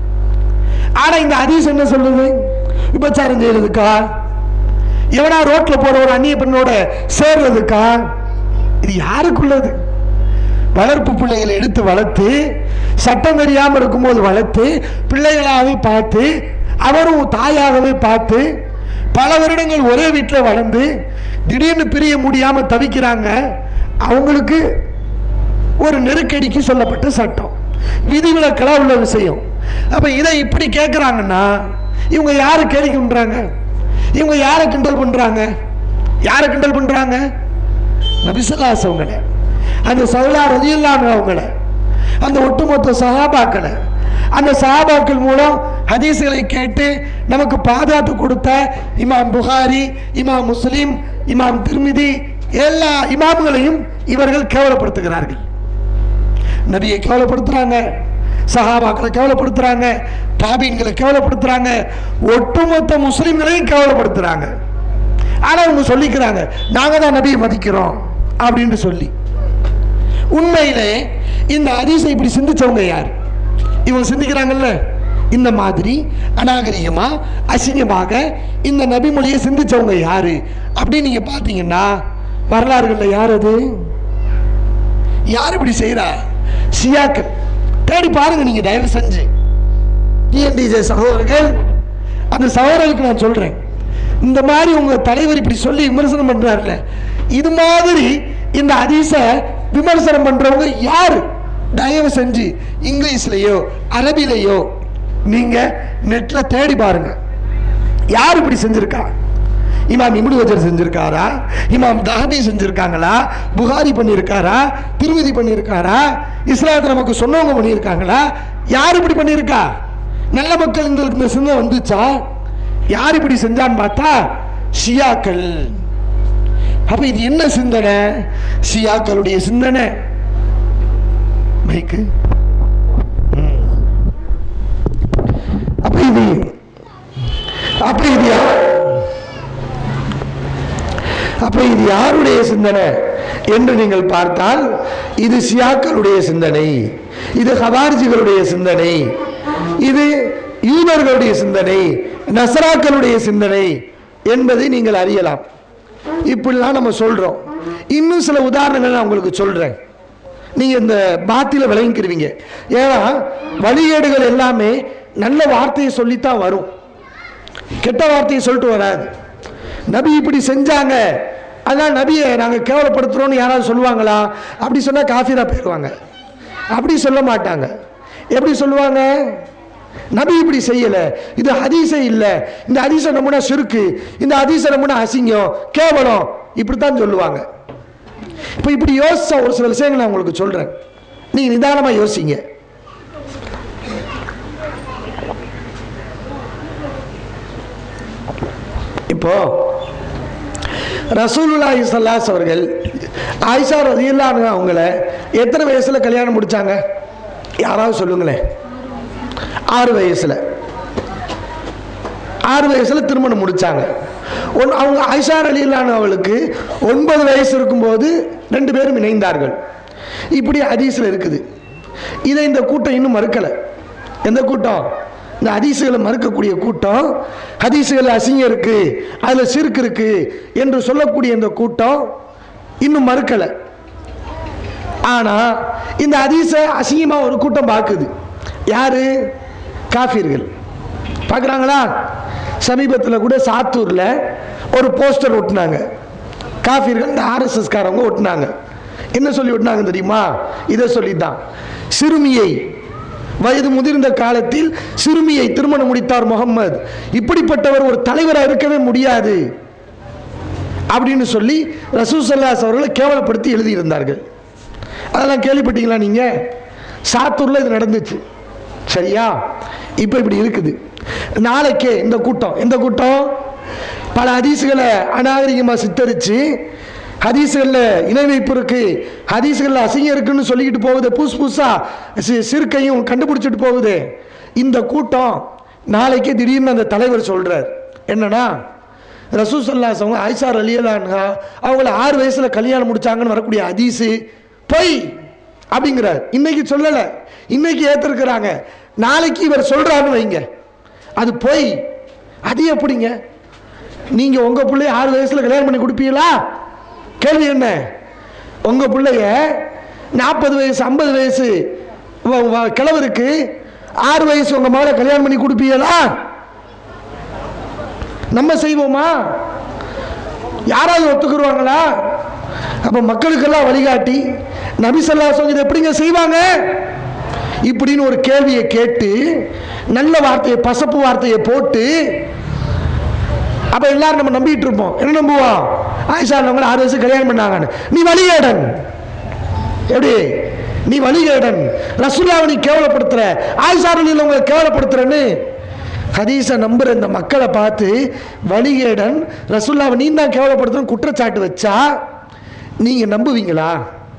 A: ஆனா இந்த அதிசம் என்ன சொல்லுது விபச்சாரம் செய்யறதுக்கா எவனா ரோட்ல போற ஒரு அந்நிய பெண்ணோட சேர்றதுக்கா இது யாருக்குள்ளது வளர்ப்பு பிள்ளைகளை எடுத்து வளர்த்து சட்டம் தெரியாமல் இருக்கும்போது வளர்த்து பிள்ளைகளாகவே பார்த்து அவரும் தாயாகவே பார்த்து பல வருடங்கள் ஒரே வீட்டில் வளர்ந்து திடீர்னு பிரிய முடியாம தவிக்கிறாங்க அவங்களுக்கு ஒரு நெருக்கடிக்கு சொல்லப்பட்ட சட்டம் விதிவிலக்கெல்லாம் உள்ள விஷயம் அப்ப இதை இப்படி கேட்குறாங்கன்னா இவங்க யாரு கேள்வி பண்றாங்க இவங்க யாரை கிண்டல் பண்றாங்க யாரை கிண்டல் பண்றாங்க நபிசல்லாஸ் அவங்கள அந்த சவுலா ரதியுல்லான் அவங்கள அந்த ஒட்டுமொத்த சஹாபாக்களை அந்த சஹாபாக்கள் மூலம் ஹதீஸ்களை கேட்டு நமக்கு பாதுகாத்து கொடுத்த இமாம் புகாரி இமாம் முஸ்லிம் இமாம் திருமிதி எல்லா இமாம்களையும் இவர்கள் கேவலப்படுத்துகிறார்கள் நபியை கேவலப்படுத்துறாங்க சஹாபாக்களை கேவலப்படுத்துறாங்க தாபீன்களை கேவலப்படுத்துறாங்க ஒட்டுமொத்த முஸ்லிம்களையும் கேவலப்படுத்துறாங்க ஆனா அவங்க சொல்லிக்கிறாங்க நாங்க தான் நபியை மதிக்கிறோம் அப்படின்னு சொல்லி உண்மையிலே இந்த ஹதீஸை இப்படி சிந்திச்சவங்க யார் இவங்க சிந்திக்கிறாங்கல்ல இந்த மாதிரி அநாகரிகமா அசிங்கமாக இந்த நபிமொழியை சிந்திச்சவங்க யாரு அப்படின்னு நீங்க பார்த்தீங்கன்னா வரலாறுகள்ல யார் அது யார் இப்படி செய்யறா சியாக்கள் தேடி பாருங்க நீங்க தயவு செஞ்சு டிஎன்டிஜே சகோதரர்கள் அந்த சகோதரர்களுக்கு நான் சொல்றேன் இந்த மாதிரி உங்க தலைவர் இப்படி சொல்லி விமர்சனம் பண்றாருல இது மாதிரி இந்த ஹதீஸ விமர்சனம் பண்றவங்க யாரு தயவு செஞ்சு இங்கிலீஷ்லயோ அரபிலையோ நீங்க நெட்ல தேடி பாருங்க யார் இப்படி செஞ்சிருக்கா
B: இமாம் இப்னு வஜர் செஞ்சிருக்காரா இமாம் தஹபி செஞ்சிருக்காங்களா புகாரி பண்ணியிருக்காரா திருமதி பண்ணியிருக்காரா இஸ்லாத்தை நமக்கு சொன்னவங்க பண்ணியிருக்காங்களா யார் இப்படி பண்ணியிருக்கா நல்ல மக்கள் இந்த இந்த சிந்தனை வந்துச்சா யார் இப்படி செஞ்சான்னு பார்த்தா ஷியாக்கள் அப்ப இது என்ன சிந்தனை ஷியாக்களுடைய சிந்தனை மைக்கு ம். அப்ப இது அப்ப இது யா- அப்ப இது யாருடைய சிந்தனை என்று நீங்கள் பார்த்தால் இது சியாக்களுடைய சிந்தனை இது ஹவார்ஜிகளுடைய சிந்தனை இது யூதர்களுடைய சிந்தனை நசராக்களுடைய சிந்தனை என்பதை நீங்கள் அறியலாம் இப்படிலாம் நம்ம சொல்றோம் இன்னும் சில உதாரணங்கள் நான் உங்களுக்கு சொல்றேன் நீங்க இந்த பாத்தில விளங்கிக்கிருவீங்க ஏன்னா வழிகேடுகள் எல்லாமே நல்ல வார்த்தையை சொல்லித்தான் வரும் கெட்ட வார்த்தையை சொல்லிட்டு வராது நபி இப்படி செஞ்சாங்க அதான் நபியை நாங்கள் கேவலப்படுத்துறோம்னு யாராவது சொல்லுவாங்களா அப்படி சொன்னால் காஃபிரா போயிடுவாங்க அப்படி சொல்ல மாட்டாங்க எப்படி சொல்லுவாங்க நபி இப்படி செய்யலை இது ஹதீஸே இல்லை இந்த ஹதீஸை நம்பினா சிறுக்கு இந்த ஹதீஸை நம்பினா அசிங்கம் கேவலம் இப்படித்தான் சொல்லுவாங்க இப்போ இப்படி யோசிச்ச ஒரு சில விஷயங்கள் நான் உங்களுக்கு சொல்கிறேன் நீங்கள் நிதானமாக யோசிங்க இப்போ ரசூலுல்லாஹி ஸல்லல்லாஹு அவர்கள் ஆயிஷா ரலியல்லாஹு அவங்கள எத்தனை வயசுல கல்யாணம் முடிச்சாங்க யாராவது சொல்லுங்களேன் ஆறு வயசுல ஆறு வயசுல திருமணம் முடிச்சாங்க ஒன் அவங்க ஆயிஷா ரலியல்லாஹு அவளுக்கு ஒன்பது வயசு இருக்கும்போது ரெண்டு பேரும் இணைந்தார்கள் இப்படி ஹதீஸ்ல இருக்குது இதை இந்த கூட்டம் இன்னும் மறுக்கலை எந்த கூட்டம் இந்த ஹதீஸுகளை மறுக்கக்கூடிய கூட்டம் ஹதீஸுகள் அசிங்கம் இருக்கு அதில் சிறுக்கு இருக்கு என்று சொல்லக்கூடிய இந்த கூட்டம் இன்னும் மறுக்கலை ஆனால் இந்த ஹதீஸை அசிங்கமாக ஒரு கூட்டம் பார்க்குது யாரு காஃபிர்கள் பார்க்குறாங்களா சமீபத்தில் கூட சாத்தூரில் ஒரு போஸ்டர் ஒட்டினாங்க காஃபிர்கள் இந்த ஆர்எஸ்எஸ்காரவங்க ஒட்டினாங்க என்ன சொல்லி ஒட்டினாங்க தெரியுமா இதை சொல்லித்தான் சிறுமியை வயது முதிர்ந்த காலத்தில் சிறுமியை திருமணம் முடித்தார் முகம்மது இப்படிப்பட்டவர் ஒரு தலைவராக இருக்கவே முடியாது அப்படின்னு சொல்லி ரசூசல்லாஸ் அவர்களை கேவலப்படுத்தி எழுதியிருந்தார்கள் அதெல்லாம் கேள்விப்பட்டீங்களா நீங்க சாத்தூர்ல இது நடந்துச்சு சரியா இப்போ இப்படி இருக்குது நாளைக்கே இந்த கூட்டம் இந்த கூட்டம் பல ஹதீஸுகளை அநாகரிகமாக சித்தரித்து ஹதீஸுகளில் இணை வைப்பு இருக்கு ஹதீஸுகளில் அசிங்கம் இருக்குன்னு சொல்லிக்கிட்டு போகுது புதுசு புதுசாக சி சிறுக்கையும் கண்டுபிடிச்சிட்டு போகுது இந்த கூட்டம் நாளைக்கே திடீர்னு அந்த தலைவர் சொல்கிறார் என்னன்னா ரசூசல்லாஸ் அவங்க ஆயிஷார் அலியலான்ஹா அவங்கள ஆறு வயசில் கல்யாணம் முடிச்சாங்கன்னு வரக்கூடிய ஹதீஸு பொய் அப்படிங்கிறார் இன்னைக்கு சொல்லலை இன்னைக்கு ஏற்றிருக்கிறாங்க நாளைக்கு இவர் சொல்றாருன்னு வைங்க அது பொய் அது எப்படிங்க நீங்க உங்க பிள்ளைய ஆறு வயசுல கல்யாணம் பண்ணி கொடுப்பீங்களா கேள்வி என்ன உங்க பிள்ளைய நாற்பது வயசு ஐம்பது வயசு வ- வ- கிழவருக்கு ஆறு வயசு உங்க மகளை கல்யாணம் பண்ணி கொடுப்பீங்களா நம்ம செய்வோமா யாராவது ஒத்துக்குருவாங்களா அப்ப மக்களுக்கெல்லாம் வழிகாட்டி நபி ஸல்லல்லாஹு இதை எப்படிங்க செய்வாங்க இப்படின்னு ஒரு கேள்வியை கேட்டு நல்ல வார்த்தையை பசப்பு வார்த்தையை போட்டு அப்ப எல்லாரும் நம்ம நம்பிட்டு இருப்போம் என்ன நம்புவோம் ஆயிஷா அவங்கள ஆறு வயசு கல்யாணம் பண்ணாங்கன்னு நீ வழிகேடன் எப்படி நீ வழிகேடன் ரசூல்லாவை நீ கேவலப்படுத்துற ஆயிஷா அலியில் உங்களை கேவலப்படுத்துறன்னு ஹதீஸை நம்புற இந்த மக்களை பார்த்து வழிகேடன் ரசூல்லாவை நீ தான் கேவலப்படுத்துற குற்றச்சாட்டு வச்சா நீங்க நம்புவீங்களா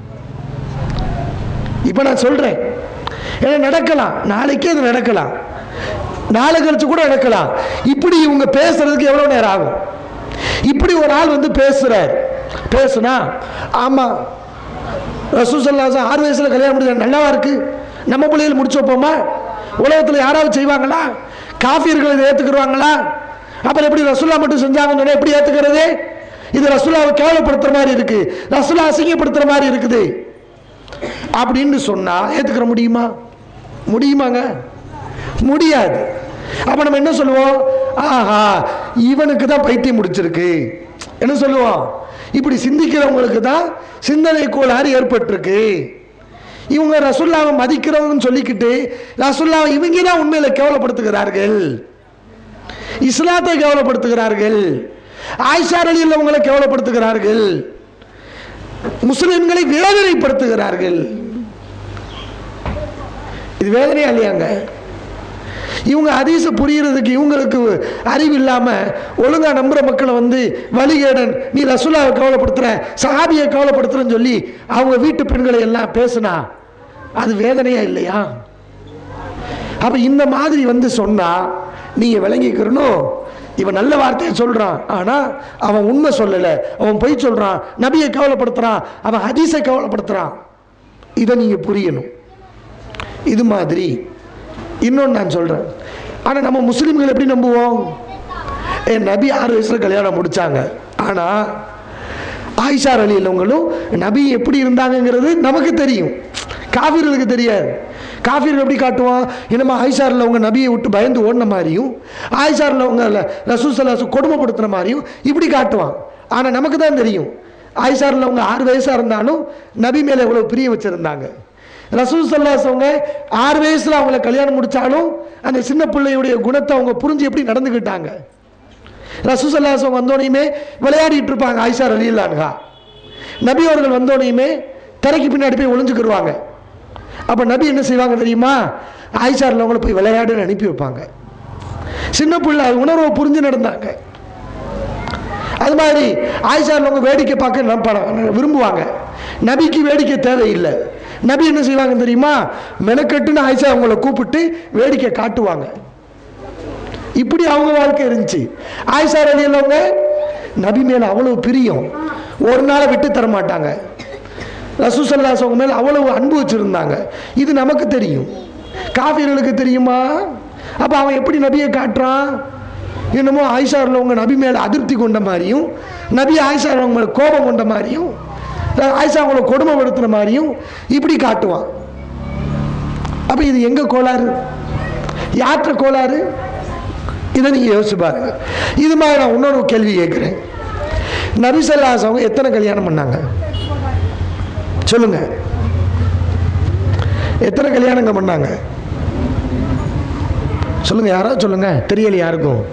B: இப்போ நான் சொல்றேன் ஏன்னா நடக்கலாம் நாளைக்கே அது நடக்கலாம் நாளை கழிச்சு கூட நடக்கலாம் இப்படி இவங்க பேசுறதுக்கு எவ்வளவு நேரம் ஆகும் இப்படி ஒரு ஆள் வந்து பேசுறார் பேசுனா ஆமா ரசூசல்லாசம் ஆறு வயசுல கல்யாணம் முடிஞ்ச நல்லாவா இருக்கு நம்ம பிள்ளைகள் முடிச்சு வைப்போமா உலகத்தில் யாராவது செய்வாங்களா காஃபியர்கள் இதை ஏத்துக்குருவாங்களா அப்புறம் எப்படி ரசூல்லா மட்டும் செஞ்சாங்கன்னு சொன்னா எப்படி ஏத்துக்கிறது இது ரசூல்லாவை கேவலப்படுத்துற மாதிரி இருக்கு ரசூல்லா அசிங்கப்படுத்துற மாதிரி இருக்குது அப்படின்னு சொன்னா ஏத்துக்கிற முடியுமா முடியுமாங்க முடியாது அப்ப நம்ம என்ன சொல்லுவோம் ஆஹா இவனுக்கு தான் பைத்தியம் முடிச்சிருக்கு என்ன சொல்லுவோம் இப்படி சிந்திக்கிறவங்களுக்கு தான் சிந்தனை கோளாறு ஏற்பட்டிருக்கு இவங்க ரசுல்லாவை மதிக்கிறவங்கன்னு சொல்லிக்கிட்டு ரசுல்லாவை இவங்க தான் உண்மையில கேவலப்படுத்துகிறார்கள் இஸ்லாத்தை கேவலப்படுத்துகிறார்கள் ஆயிஷா அலியில் உங்களை கேவலப்படுத்துகிறார்கள் முஸ்லிம்களை வேதனைப்படுத்துகிறார்கள் இது வேதனையா இல்லையாங்க இவங்க ஹதீஸை புரியறதுக்கு இவங்களுக்கு அறிவு இல்லாமல் ஒழுங்காக நம்புற மக்களை வந்து வழிகேடன் நீ ரசூலாவை கவலைப்படுத்துற சஹாபியை கவலைப்படுத்துறன்னு சொல்லி அவங்க வீட்டு பெண்களை எல்லாம் பேசுனா அது வேதனையா இல்லையா அப்ப இந்த மாதிரி வந்து சொன்னா நீங்க விளங்கிக்கிறணும் இவன் நல்ல வார்த்தையை சொல்றான் ஆனா அவன் உண்மை சொல்லல அவன் பொய் சொல்றான் நபியை கவலைப்படுத்துறான் அவன் ஹதீஸை கவலைப்படுத்துறான் இதை நீங்க புரியணும் இது மாதிரி இன்னொன்று நான் சொல்றேன் ஆனா நம்ம முஸ்லிம்கள் எப்படி நம்புவோம் ஏ நபி ஆறு வயசுல கல்யாணம் முடிச்சாங்க ஆனா ஆயிஷா அலி இல்லவங்களும் நபி எப்படி இருந்தாங்கங்கிறது நமக்கு தெரியும் காஃபிர்களுக்கு தெரியாது காஃபிர்கள் எப்படி காட்டுவான் என்னமா ஆயிஷாரில் அவங்க நபியை விட்டு பயந்து ஓடின மாதிரியும் ஆயிஷாரில் அவங்க ரசூசல்லாசு கொடுமைப்படுத்துன மாதிரியும் இப்படி காட்டுவான் ஆனால் நமக்கு தான் தெரியும் ஆயிஷாரில் அவங்க ஆறு வயசாக இருந்தாலும் நபி மேலே எவ்வளோ பிரியம் வச்சுருந்தாங்க ரசூல் சல்லாஸ் அவங்க ஆறு வயசில் அவங்கள கல்யாணம் முடித்தாலும் அந்த சின்ன பிள்ளையுடைய குணத்தை அவங்க புரிஞ்சு எப்படி நடந்துக்கிட்டாங்க ரசூசல்லாசம் வந்தோனையுமே விளையாடிட்டு இருப்பாங்க ஆயிஷா அலிலான்கா நபி அவர்கள் வந்தோனையுமே தரைக்கு பின்னாடி போய் ஒளிஞ்சுக்கிடுவாங்க அப்போ நபி என்ன செய்வாங்க தெரியுமா ஆயிஷா அவங்கள போய் விளையாடுன்னு அனுப்பி வைப்பாங்க சின்ன பிள்ளை அது உணர்வை புரிஞ்சு நடந்தாங்க அது மாதிரி ஆயிஷா அவங்க வேடிக்கை பார்க்க நம்ம விரும்புவாங்க நபிக்கு வேடிக்கை தேவையில்லை நபி என்ன செய்வாங்க தெரியுமா மெனக்கட்டுன்னு ஆயிஷா அவங்கள கூப்பிட்டு வேடிக்கை காட்டுவாங்க இப்படி அவங்க வாழ்க்கை இருந்துச்சு ஆயிஷா அலி அவங்க நபி மேல அவ்வளவு பிரியம் ஒரு நாளை விட்டு தர மாட்டாங்க ரசூசல்லாஸ் அவங்க மேல அவ்வளவு அன்பு வச்சிருந்தாங்க இது நமக்கு தெரியும் காஃபியர்களுக்கு தெரியுமா அப்ப அவன் எப்படி நபியை காட்டுறான் என்னமோ ஆயிஷாரில் அவங்க நபி மேல அதிருப்தி கொண்ட மாதிரியும் நபி ஆயிஷா அவங்க மேல கோபம் கொண்ட மாதிரியும் ஆயிஷா அவங்கள கொடுமைப்படுத்துன மாதிரியும் இப்படி காட்டுவான் அப்ப இது எங்க கோளாறு யாற்ற கோளாறு இதை நீங்க யோசிச்சு பாருங்க இது மாதிரி நான் இன்னொரு கேள்வி கேட்குறேன் நபிசல்லாஸ் அவங்க எத்தனை கல்யாணம் பண்ணாங்க சொல்லுங்க எத்தனை கல்யாணங்க பண்ணாங்க சொல்லுங்க யாராவது சொல்லுங்க தெரியல யாருக்கும்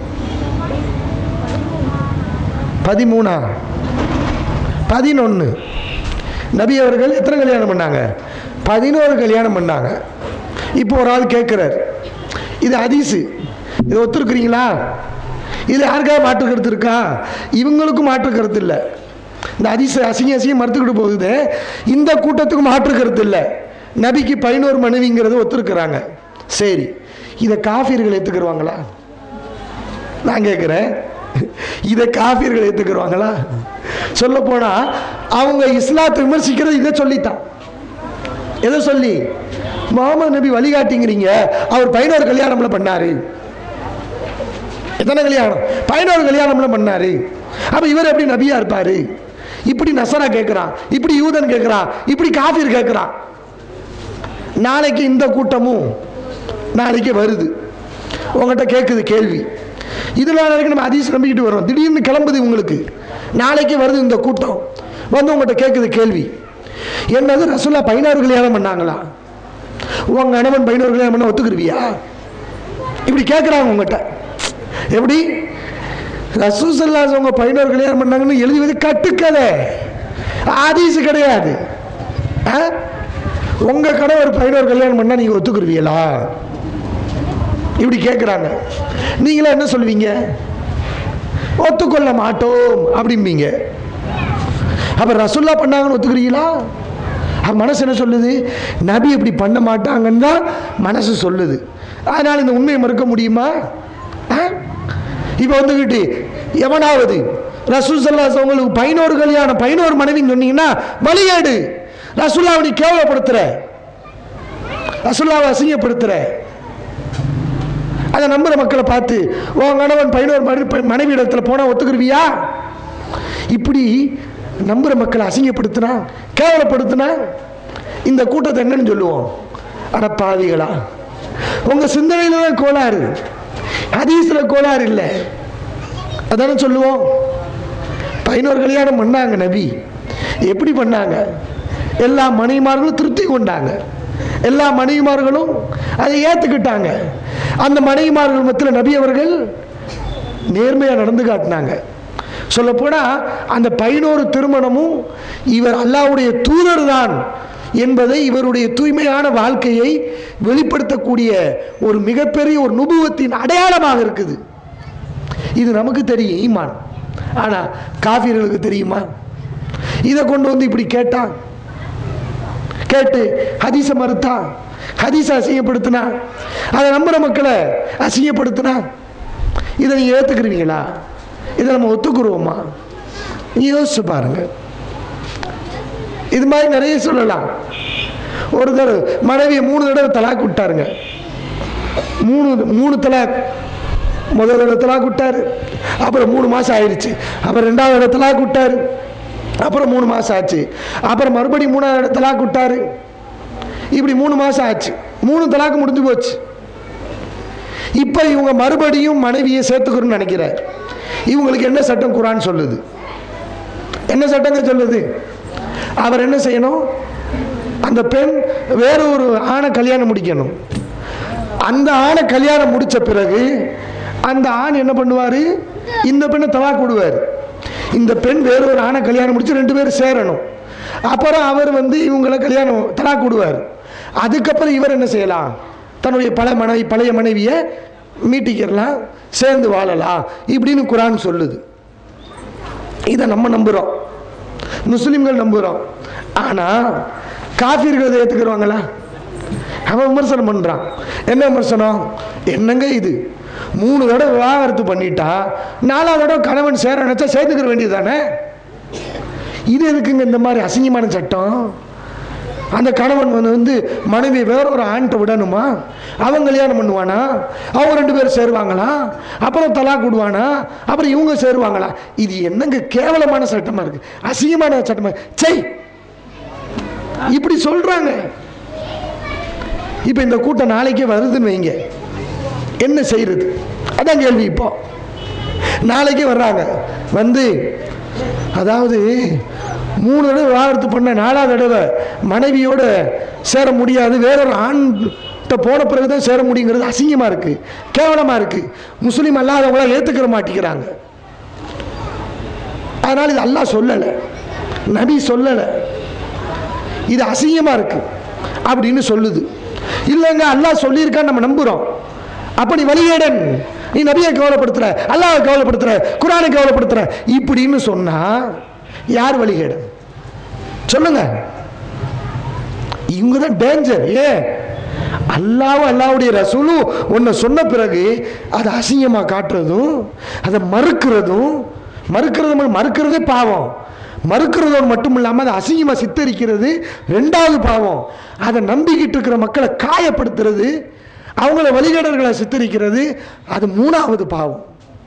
B: பதிமூணா பதினொன்று நபி அவர்கள் எத்தனை கல்யாணம் பண்ணாங்க பதினோரு கல்யாணம் பண்ணாங்க இப்போ ஒரு ஆள் கேட்குறார் இது ஹதீஸு இதை ஒத்துருக்குறீங்களா இது யாருக்காவது மாற்று கருத்து இருக்கா இவங்களுக்கும் மாற்று கருத்து இல்லை இந்த அதிச அசிங்க அசிங்கம் மறுத்துக்கிட்டு போகுது இந்த கூட்டத்துக்கு மாற்று கருத்து இல்லை நபிக்கு பதினோரு மனைவிங்கிறது ஒத்துருக்குறாங்க சரி இதை காஃபியர்கள் ஏற்றுக்குருவாங்களா நான் கேட்குறேன் இதை காஃபியர்கள் ஏற்றுக்குருவாங்களா சொல்ல போனா அவங்க இஸ்லாத்தை விமர்சிக்கிறது இதை சொல்லித்தான் எதை சொல்லி முகமது நபி வழிகாட்டிங்கிறீங்க அவர் பதினோரு கல்யாணம்ல பண்ணாரு எத்தனை கல்யாணம் பதினோரு கல்யாணம்ல பண்ணாரு அப்ப இவர் எப்படி நபியா இருப்பாரு இப்படி நசரா கேட்கிறான் இப்படி யூதன் கேட்கிறான் இப்படி காஃபிர் கேட்கிறான் நாளைக்கு இந்த கூட்டமும் நாளைக்கு வருது உங்கள்கிட்ட கேட்குது கேள்வி இதில் வரைக்கும் நம்ம அதிசயம் நம்பிக்கிட்டு வரோம் திடீர்னு கிளம்புது உங்களுக்கு நாளைக்கு வருது இந்த கூட்டம் வந்து உங்கள்கிட்ட கேட்குது கேள்வி என்னது ரசுல்லா பதினாறு கல்யாணம் பண்ணாங்களா உங்க கணவன் பதினோரு கல்யாணம் பண்ண ஒத்துக்குருவியா இப்படி கேட்குறாங்க உங்கள்கிட்ட எப்படி ரசூசல்லாஸ் அவங்க பதினோரு கல்யாணம் பண்ணாங்கன்னு எழுதி வந்து கட்டுக்கதை ஆதீசு கிடையாது ஆ? உங்க கணவர் பதினோரு கல்யாணம் பண்ணா நீங்க ஒத்துக்குருவீங்களா இப்படி கேட்குறாங்க நீங்களா என்ன சொல்லுவீங்க ஒத்துக்கொள்ள மாட்டோம் அப்படிம்பீங்க அப்ப ரசுல்லா பண்ணாங்கன்னு ஒத்துக்கிறீங்களா அப்ப மனசு என்ன சொல்லுது நபி இப்படி பண்ண மாட்டாங்கன்னு தான் மனசு சொல்லுது அதனால இந்த உண்மையை மறுக்க முடியுமா ஆ? இப்ப வந்துகிட்டு எவனாவது ரசூல் சல்லாஸ் அவங்களுக்கு பதினோரு கல்யாணம் பதினோரு மனைவின்னு சொன்னீங்கன்னா வழியேடு ரசூல்லாவை நீ கேவலப்படுத்துற ரசூல்லாவை அசிங்கப்படுத்துற அதை நம்புற மக்களை பார்த்து உன் கணவன் பதினோரு மனைவி மனைவி இடத்துல போனா ஒத்துக்குருவியா இப்படி நம்புற மக்களை அசிங்கப்படுத்தினா கேவலப்படுத்தினா இந்த கூட்டத்தை என்னன்னு சொல்லுவோம் அட பாவிகளா உங்க சிந்தனையில தான் கோளாறு ஹதீஸ்ல கோளாறு இல்லை அதானே சொல்லுவோம் பதினோரு கல்யாணம் பண்ணாங்க நபி எப்படி பண்ணாங்க எல்லா மனைவிமார்களும் திருப்தி கொண்டாங்க எல்லா மனைவிமார்களும் அதை ஏற்றுக்கிட்டாங்க அந்த மனைவிமார்கள் மத்தியில் நபி அவர்கள் நேர்மையாக நடந்து காட்டினாங்க சொல்லப்போனால் அந்த பதினோரு திருமணமும் இவர் அல்லாஹ்வுடைய தூதர் தான் என்பதை இவருடைய தூய்மையான வாழ்க்கையை வெளிப்படுத்தக்கூடிய ஒரு மிகப்பெரிய ஒரு நுபுவத்தின் அடையாளமாக இருக்குது இது நமக்கு தெரியும் ஈமான் ஆனால் காஃபிர்களுக்கு தெரியுமா இதை கொண்டு வந்து இப்படி கேட்டான் கேட்டு ஹதீஸை மறுத்தா ஹதீஸை அசிங்கப்படுத்தினா அதை நம்புற மக்களை அசிங்கப்படுத்தினா இதை நீங்கள் ஏற்றுக்குருவீங்களா இதை நம்ம ஒத்துக்குருவோமா நீங்க யோசிச்சு பாருங்க இது மாதிரி நிறைய சொல்லலாம் ஒரு தடவை மனைவியை மூணு தடவை தலாக் விட்டாருங்க மூணு மூணு தலாக் முதல் தடவை தலாக் விட்டாரு அப்புறம் மூணு மாதம் ஆயிடுச்சு அப்புறம் ரெண்டாவது தடவை தலாக் விட்டாரு அப்புறம் மூணு மாதம் ஆச்சு அப்புறம் மறுபடியும் மூணாவது தடவை தலாக் விட்டாரு இப்படி மூணு மாதம் ஆச்சு மூணு தலாக்கு முடிஞ்சு போச்சு இப்போ இவங்க மறுபடியும் மனைவியை சேர்த்துக்கணும்னு நினைக்கிறார் இவங்களுக்கு என்ன சட்டம் குரான் சொல்லுது என்ன சட்டங்க சொல்லுது அவர் என்ன செய்யணும் அந்த பெண் வேற ஒரு ஆணை கல்யாணம் முடிக்கணும் அந்த ஆணை கல்யாணம் முடிச்ச பிறகு அந்த ஆண் என்ன பண்ணுவார் இந்த பெண்ணை தலாக் விடுவார் இந்த பெண் வேற ஒரு ஆணை கல்யாணம் முடிச்சு ரெண்டு பேரும் சேரணும் அப்புறம் அவர் வந்து இவங்களை கல்யாணம் தலாக் விடுவார் அதுக்கப்புறம் இவர் என்ன செய்யலாம் தன்னுடைய பல மனைவி பழைய மனைவியை மீட்டிக்கிறலாம் சேர்ந்து வாழலாம் இப்படின்னு குரான் சொல்லுது இதை நம்ம நம்புகிறோம் முஸ்லீம்கள் நம்புகிறோம் ஆனால் காஃபிர்கள் இதை ஏற்றுக்கிறவாங்களா அவன் விமர்சனம் பண்ணுறான் என்ன விமர்சனம் என்னங்க இது மூணு தடவை விவாகரத்து பண்ணிட்டா நாலாவது தடவை கணவன் சேர நினச்சா சேர்த்துக்கிற வேண்டியது தானே இது எதுக்குங்க இந்த மாதிரி அசிங்கமான சட்டம் அந்த கணவன் வந்து வந்து மனைவி வேற ஒரு ஆண்கிட்ட விடணுமா அவன் கல்யாணம் பண்ணுவானா அவங்க ரெண்டு பேரும் சேருவாங்களா அப்புறம் தலாக் விடுவானா அப்புறம் இவங்க சேருவாங்களா இது என்னங்க கேவலமான சட்டமா இருக்கு அசிங்கமான சட்டமா செய் இப்படி சொல்றாங்க இப்போ இந்த கூட்டம் நாளைக்கே வருதுன்னு வைங்க என்ன செய்யறது அதான் கேள்வி இப்போ நாளைக்கே வர்றாங்க வந்து அதாவது மூணு தடவை விவாகரத்து பண்ண நாலாவது தடவை மனைவியோட சேர முடியாது வேறொரு ஆண்கிட்ட போன பிறகு தான் சேர முடியுங்கிறது அசிங்கமாக இருக்குது கேவலமாக இருக்குது முஸ்லீம் அல்லாதவங்களாம் ஏற்றுக்கிற மாட்டேங்கிறாங்க அதனால் இது அல்லாஹ் சொல்லலை நபி சொல்லலை இது அசிங்கமாக இருக்குது அப்படின்னு சொல்லுது இல்லைங்க அல்லாஹ் சொல்லியிருக்கான்னு நம்ம நம்புகிறோம் அப்போ நீ வழிகேடன் நீ நபியை கவலைப்படுத்துற அல்லாஹ் கவலைப்படுத்துற குரானை கவலைப்படுத்துற இப்படின்னு சொன்னா யார் வழிகேடன் சொல்லுங்க இவங்க தான் டேஞ்சர் ஏன் அல்லாவும் அல்லாவுடைய ரசூலும் ஒன்றை சொன்ன பிறகு அதை அசிங்கமாக காட்டுறதும் அதை மறுக்கிறதும் மறுக்கிறது மட்டும் மறுக்கிறதே பாவம் மறுக்கிறதோடு மட்டும் இல்லாமல் அதை அசிங்கமாக சித்தரிக்கிறது ரெண்டாவது பாவம் அதை நம்பிக்கிட்டு இருக்கிற மக்களை காயப்படுத்துறது அவங்கள வழிகேடர்களை சித்தரிக்கிறது அது மூணாவது பாவம்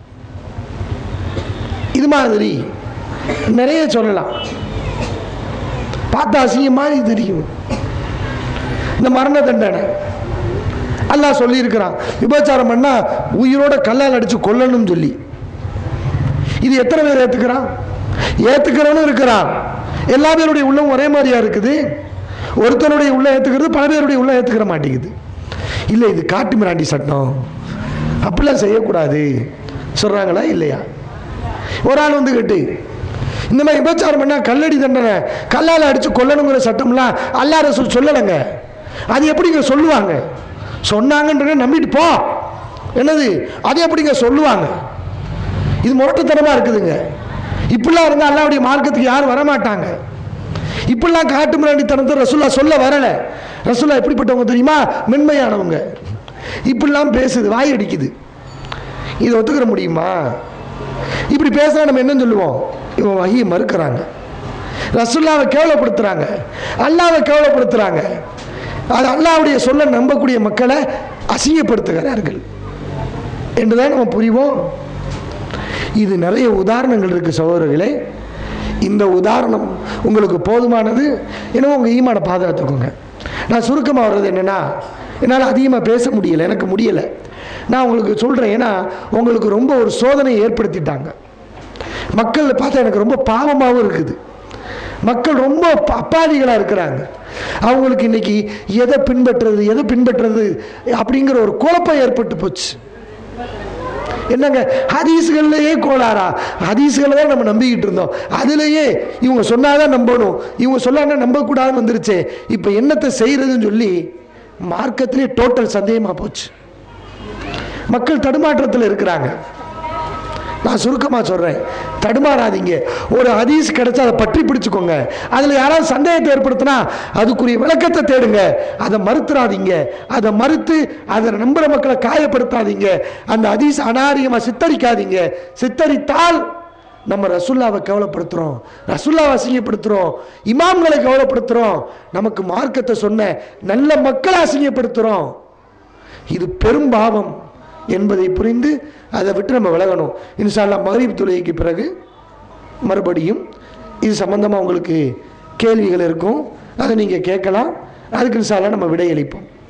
B: இது மாதிரி நிறைய சொல்லலாம் பார்த்தா அசிங்கமாக இது தெரியும் இந்த மரண தண்டனை அல்லாஹ் சொல்லியிருக்கிறான் விபச்சாரம் பண்ணா உயிரோட கல்லால் அடிச்சு கொல்லணும்னு சொல்லி இது எத்தனை பேர் ஏத்துக்கிறான் ஏத்துக்கிறவனும் இருக்கிறான் எல்லா பேருடைய உள்ளம் ஒரே மாதிரியா இருக்குது ஒருத்தனுடைய உள்ள ஏத்துக்கிறது பல பேருடைய உள்ள ஏத்துக்கிற மாட்டேங்குது இல்லை இது காட்டு மிராண்டி சட்டம் அப்படிலாம் செய்யக்கூடாது சொல்றாங்களா இல்லையா ஒரு ஆள் வந்து கேட்டு இந்த மாதிரி விபச்சாரம் பண்ணா கல்லடி தண்டனை கல்லால் அடிச்சு கொல்லணுங்கிற சட்டம்லாம் அல்லா ரசூல் சொல்லலைங்க அது எப்படிங்க சொல்லுவாங்க சொன்னாங்கன்றத நம்பிட்டு போ என்னது அது எப்படிங்க சொல்லுவாங்க இது முரட்டுத்தனமாக இருக்குதுங்க இப்படிலாம் இருந்தால் அல்லாவுடைய மார்க்கத்துக்கு யாரும் வரமாட்டாங்க இப்படிலாம் காட்டு மிராண்டித்தனத்தை ரசுல்லா சொல்ல வரல ரசுல்லா எப்படிப்பட்டவங்க தெரியுமா மென்மையானவங்க இப்படிலாம் பேசுது வாய் அடிக்குது இதை ஒத்துக்கிற முடியுமா இப்படி பேசுனா நம்ம என்ன சொல்லுவோம் இவன் வகையை மறுக்கிறாங்க ரசுல்லாவை கேவலப்படுத்துறாங்க அல்லாவை கேவலப்படுத்துறாங்க அது அல்லாவுடைய சொல்ல நம்பக்கூடிய மக்களை அசிங்கப்படுத்துகிறார்கள் என்றுதான் நம்ம புரிவோம் இது நிறைய உதாரணங்கள் இருக்குது சகோதரர்களே இந்த உதாரணம் உங்களுக்கு போதுமானது எனவே உங்கள் ஈமான பாதுகாத்துக்கோங்க நான் சுருக்கமாக வர்றது என்னென்னா என்னால் அதிகமாக பேச முடியலை எனக்கு முடியலை நான் உங்களுக்கு சொல்கிறேன் ஏன்னா உங்களுக்கு ரொம்ப ஒரு சோதனை ஏற்படுத்திட்டாங்க மக்கள் பார்த்தா எனக்கு ரொம்ப பாவமாகவும் இருக்குது மக்கள் ரொம்ப ப- அப்பாவிகளாக இருக்கிறாங்க அவங்களுக்கு இன்னைக்கு எதை பின்பற்றுறது எதை பின்பற்றுறது அப்படிங்கிற ஒரு குழப்பம் ஏற்பட்டு போச்சு என்னங்க ஹதீஸ்கள்லயே கோளாறா ஹதீஸ்களை தான் நம்ம நம்பிக்கிட்டு இருந்தோம் அதுலயே இவங்க சொன்னாதான் நம்பணும் இவங்க சொல்லாங்க நம்பக்கூடாதுன்னு வந்துருச்சே இப்போ என்னத்தை செய்யறதுன்னு சொல்லி மார்க்கத்திலே டோட்டல் சந்தேகமா போச்சு மக்கள் தடுமாற்றத்தில் இருக்கிறாங்க நான் சுருக்கமாக சொல்கிறேன் தடுமாறாதீங்க ஒரு ஹதீஸ் கிடைச்சா அதை பற்றி பிடிச்சுக்கோங்க அதில் யாராவது சந்தேகத்தை ஏற்படுத்தினா அதுக்குரிய விளக்கத்தை தேடுங்க அதை மறுத்துறாதீங்க அதை மறுத்து அதை நம்புகிற மக்களை காயப்படுத்தாதீங்க அந்த ஹதீஸ் அனாரியமாக சித்தரிக்காதீங்க சித்தரித்தால் நம்ம ரசுல்லாவை கவலைப்படுத்துகிறோம் ரசுல்லாவை அசிங்கப்படுத்துகிறோம் இமாம்களை கவலைப்படுத்துகிறோம் நமக்கு மார்க்கத்தை சொன்ன நல்ல மக்களை அசிங்கப்படுத்துகிறோம் இது பெரும் பாவம் என்பதை புரிந்து அதை விட்டு நம்ம விலகணும் இன்ஷால்லா மகரீப் தொழுகைக்கு பிறகு மறுபடியும் இது சம்பந்தமாக உங்களுக்கு கேள்விகள் இருக்கும் அதை நீங்கள் கேட்கலாம் அதுக்கு இன்ஷால்லா நம்ம விடையளிப்போம்